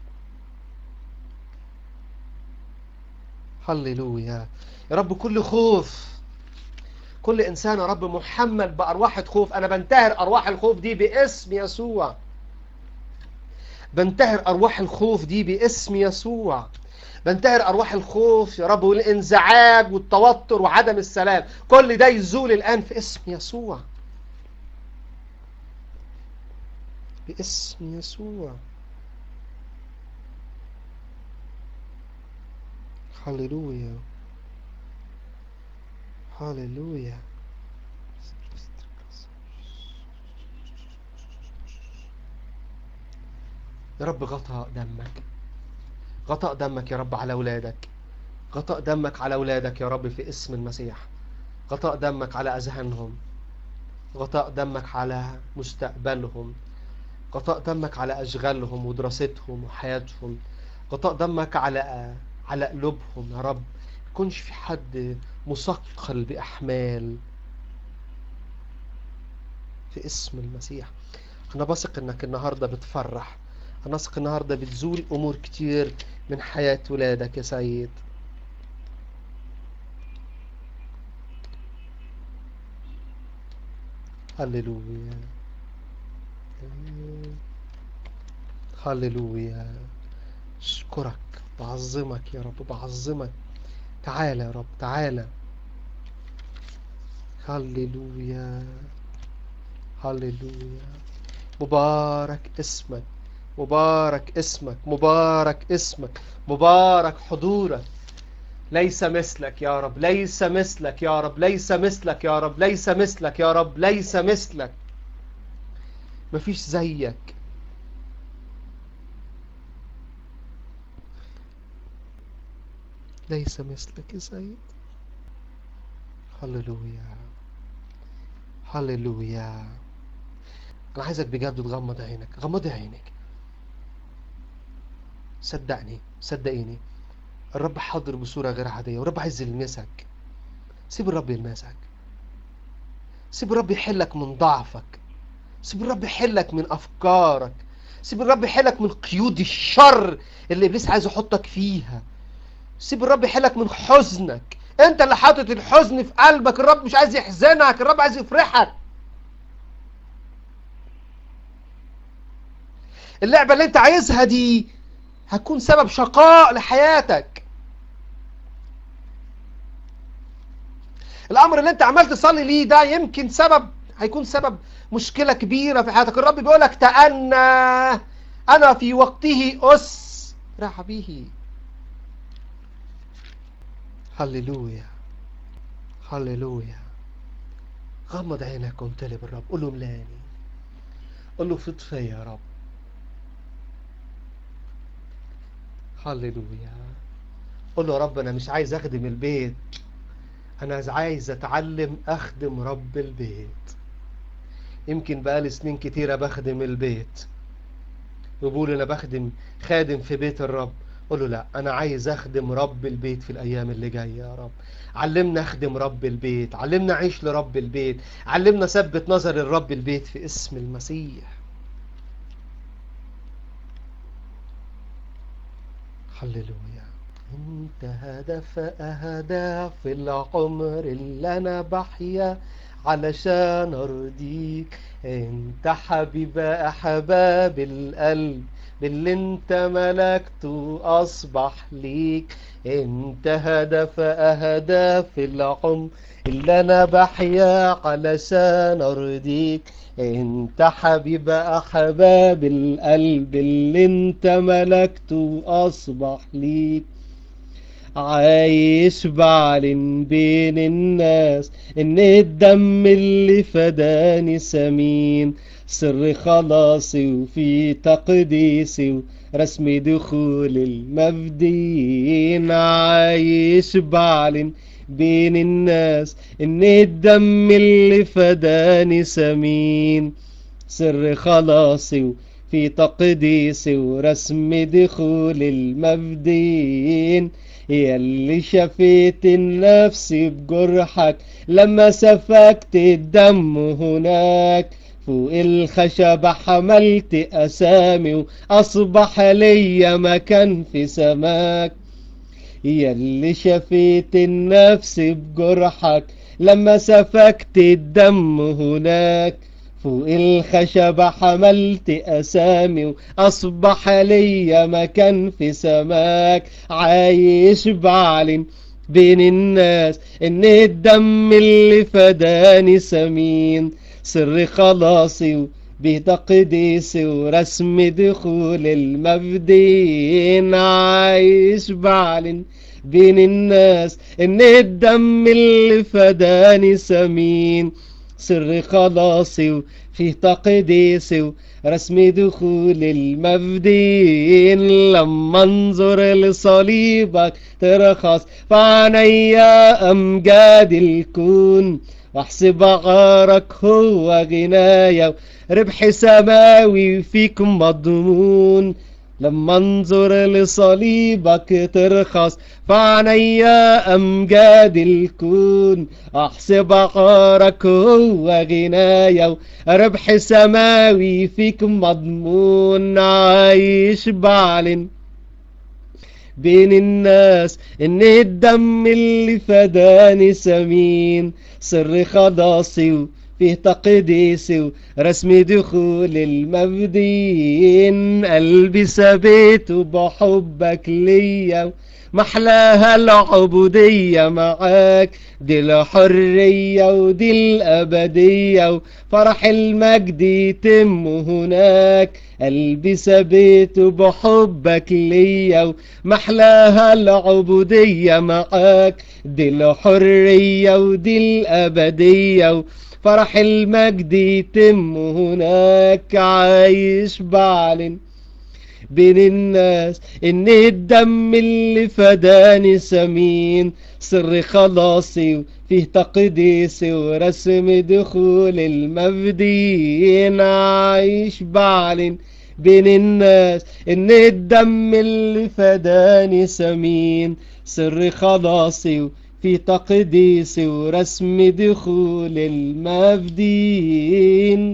هللويا يا رب كل خوف كل إنسان يا رب محمل بأرواح الخوف أنا بنتهر أرواح الخوف دي باسم يسوع بنتهر أرواح الخوف دي باسم يسوع بنتهر أرواح الخوف يا رب والانزعاج والتوتر وعدم السلام كل ده يزول الآن في اسم يسوع باسم يسوع هللويا هللويا يا رب غطى دمك غطى دمك يا رب على أولادك غطى دمك على أولادك يا رب في اسم المسيح غطى دمك على أذهانهم غطى دمك على مستقبلهم غطاء دمك على أشغالهم ودراستهم وحياتهم غطاء دمك على على قلوبهم يا رب يكونش في حد مثقل بأحمال في اسم المسيح أنا بثق إنك النهاردة بتفرح أنا واثق النهاردة بتزول أمور كتير من حياة ولادك يا سيد هللويا هللويا اشكرك بعظمك يا رب بعظمك تعالى يا رب تعالى هللويا هللويا مبارك اسمك مبارك اسمك مبارك اسمك مبارك حضورك ليس مثلك يا رب ليس مثلك يا رب ليس مثلك يا رب ليس مثلك يا رب ليس مثلك مفيش زيك ليس مثلك يا سيد هللويا هللويا انا عايزك بجد تغمض عينك غمض عينك صدقني صدقيني الرب حاضر بصورة غير عادية والرب عايز يلمسك سيب الرب يلمسك سيب الرب يحلك من ضعفك سيب الرب يحلك من أفكارك سيب الرب يحلك من قيود الشر اللي إبليس عايز يحطك فيها سيب الرب يحلك من حزنك انت اللي حاطط الحزن في قلبك الرب مش عايز يحزنك الرب عايز يفرحك اللعبة اللي انت عايزها دي هتكون سبب شقاء لحياتك الامر اللي انت عمال تصلي ليه ده يمكن سبب هيكون سبب مشكلة كبيرة في حياتك الرب بيقولك تأنى انا في وقته اسرع به هللويا هللويا غمض عينك وامتلي بالرب قول له ملاني قول له فض فيا يا رب هللويا قول له يا رب انا مش عايز اخدم البيت انا عايز اتعلم اخدم رب البيت يمكن بقالي سنين كتيرة بخدم البيت وبقول انا بخدم خادم في بيت الرب قول له لا انا عايز اخدم رب البيت في الايام اللي جايه يا رب علمنا اخدم رب البيت علمنا اعيش لرب البيت علمنا ثبت نظر الرب البيت في اسم المسيح هللويا انت هدف اهداف العمر اللي انا بحيا علشان ارضيك انت حبيب احباب القلب باللي انت ملكته اصبح ليك انت هدف اهداف العمر اللي انا بحيا علشان ارضيك انت حبيب احباب القلب اللي انت ملكته اصبح ليك عايش بعلن بين الناس ان الدم اللي فداني سمين سر خلاصي وفي تقديسي ورسم دخول المفدين عايش بعلن بين الناس ان الدم اللي فداني سمين سر خلاصي في تقديسي ورسم دخول المفدين يلي شفيت النفس بجرحك لما سفكت الدم هناك فوق الخشبة حملت أسامي وأصبح ليا مكان في سماك يلي شفيت النفس بجرحك لما سفكت الدم هناك فوق الخشبة حملت أسامي وأصبح ليا مكان في سماك عايش بعلن بين الناس إن الدم اللي فداني سمين سر خلاصي بتقديسي ورسم دخول المفدين عايش بعلن بين الناس إن الدم اللي فداني سمين سر خلاصي في تقديسي ورسم دخول المفدين لما انظر لصليبك ترخص فعنيا أمجاد الكون واحسب عارك هو غنايا ربح سماوي فيك مضمون لما انظر لصليبك ترخص فعنيا أمجاد الكون أحسب عارك هو غنايا ربح سماوي فيك مضمون عايش بعلن بين الناس ان الدم اللي فداني سمين سر خلاصي فيه تقديس ورسم دخول المبدين قلبي ثبت بحبك ليا محلاها العبودية معاك دي الحرية ودي الأبدية وفرح المجد يتم هناك قلبي ثبت بحبك ليا ومحلاها العبودية معاك دي الحرية ودي الأبدية فرح المجد يتم هناك عايش بعلن بين الناس ان الدم اللي فداني سمين سر خلاصي فيه تقديسي ورسم دخول المبدين عايش بعلن بين الناس ان الدم اللي فداني سمين سر خلاصي في تقديسي ورسم دخول المبدين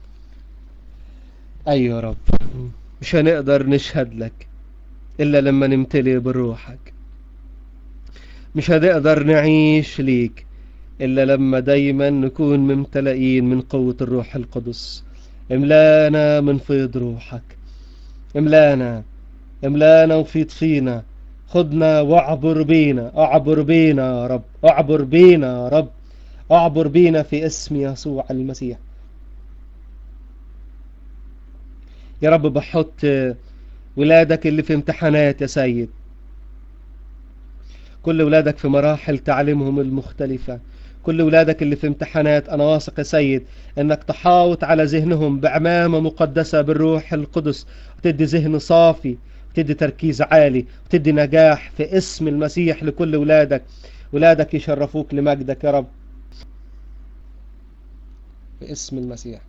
أيوة يا رب مش هنقدر نشهد لك إلا لما نمتلي بروحك مش هنقدر نعيش ليك إلا لما دايما نكون ممتلئين من قوة الروح القدس املانا من فيض روحك املانا املانا وفيض فينا خدنا واعبر بينا اعبر بينا يا رب اعبر بينا يا رب اعبر بينا في اسم يسوع المسيح يا رب بحط ولادك اللي في امتحانات يا سيد كل ولادك في مراحل تعليمهم المختلفة كل ولادك اللي في امتحانات أنا واثق يا سيد أنك تحاوط على ذهنهم بعمامة مقدسة بالروح القدس وتدي ذهن صافي وتدي تركيز عالي وتدي نجاح في اسم المسيح لكل ولادك ولادك يشرفوك لمجدك يا رب في اسم المسيح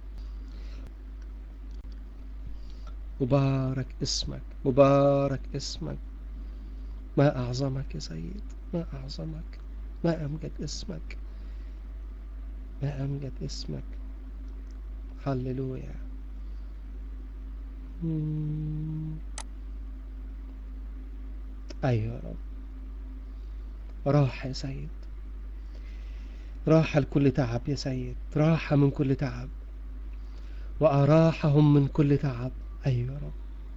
مبارك اسمك مبارك اسمك ما أعظمك يا سيد ما أعظمك ما أمجد اسمك ما أمجد اسمك هللويا أيوة يا رب راحة يا سيد راحة لكل تعب يا سيد راحة من كل تعب وأراحهم من كل تعب أيوة يا رب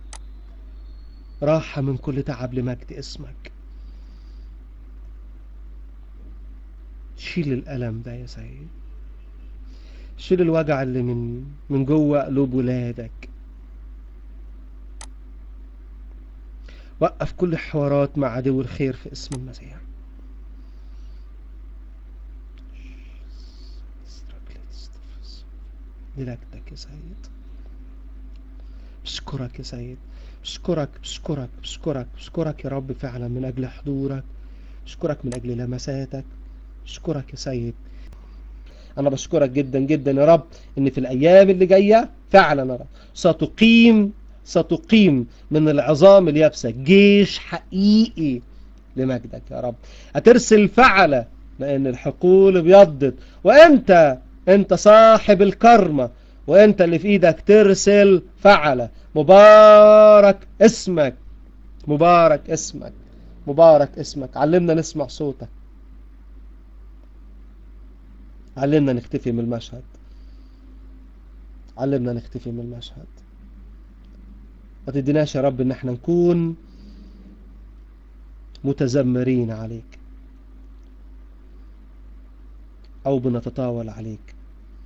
راحة من كل تعب لمجد اسمك شيل الألم ده يا سيد شيل الوجع اللي من من جوه قلوب ولادك وقف كل حوارات مع عدو الخير في اسم المسيح لنجدك يا سيد بشكرك يا سيد بشكرك بشكرك بشكرك بشكرك يا رب فعلا من أجل حضورك بشكرك من أجل لمساتك بشكرك يا سيد أنا بشكرك جدا جدا يا رب إن في الأيام اللي جاية فعلا يا رب ستقيم ستقيم من العظام اليابسة جيش حقيقي لمجدك يا رب هترسل فعلة لأن الحقول ابيضت وأنت أنت صاحب الكرمة وأنت اللي في إيدك ترسل فعلة مبارك اسمك مبارك اسمك مبارك اسمك علمنا نسمع صوتك علمنا نختفي من المشهد علمنا نختفي من المشهد ما تديناش يا رب ان احنا نكون متذمرين عليك او بنتطاول عليك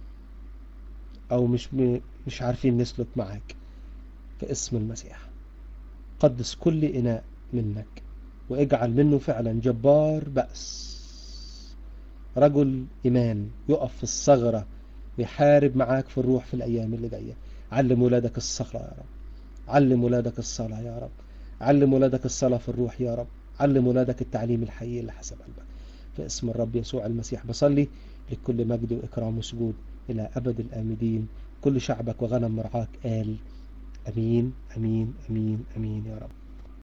او مش مش عارفين نسلك معاك في اسم المسيح قدس كل اناء منك واجعل منه فعلا جبار بأس رجل إيمان يقف في الثغرة ويحارب معاك في الروح في الأيام اللي جاية علم ولادك الصلاة يا رب علم ولادك الصلاة يا رب علم ولادك الصلاة في الروح يا رب علم ولادك التعليم الحقيقي اللي حسب قلبك في اسم الرب يسوع المسيح بصلي لكل مجد وإكرام وسجود إلى أبد الآمدين كل شعبك وغنم مرعاك قال أمين أمين أمين أمين يا رب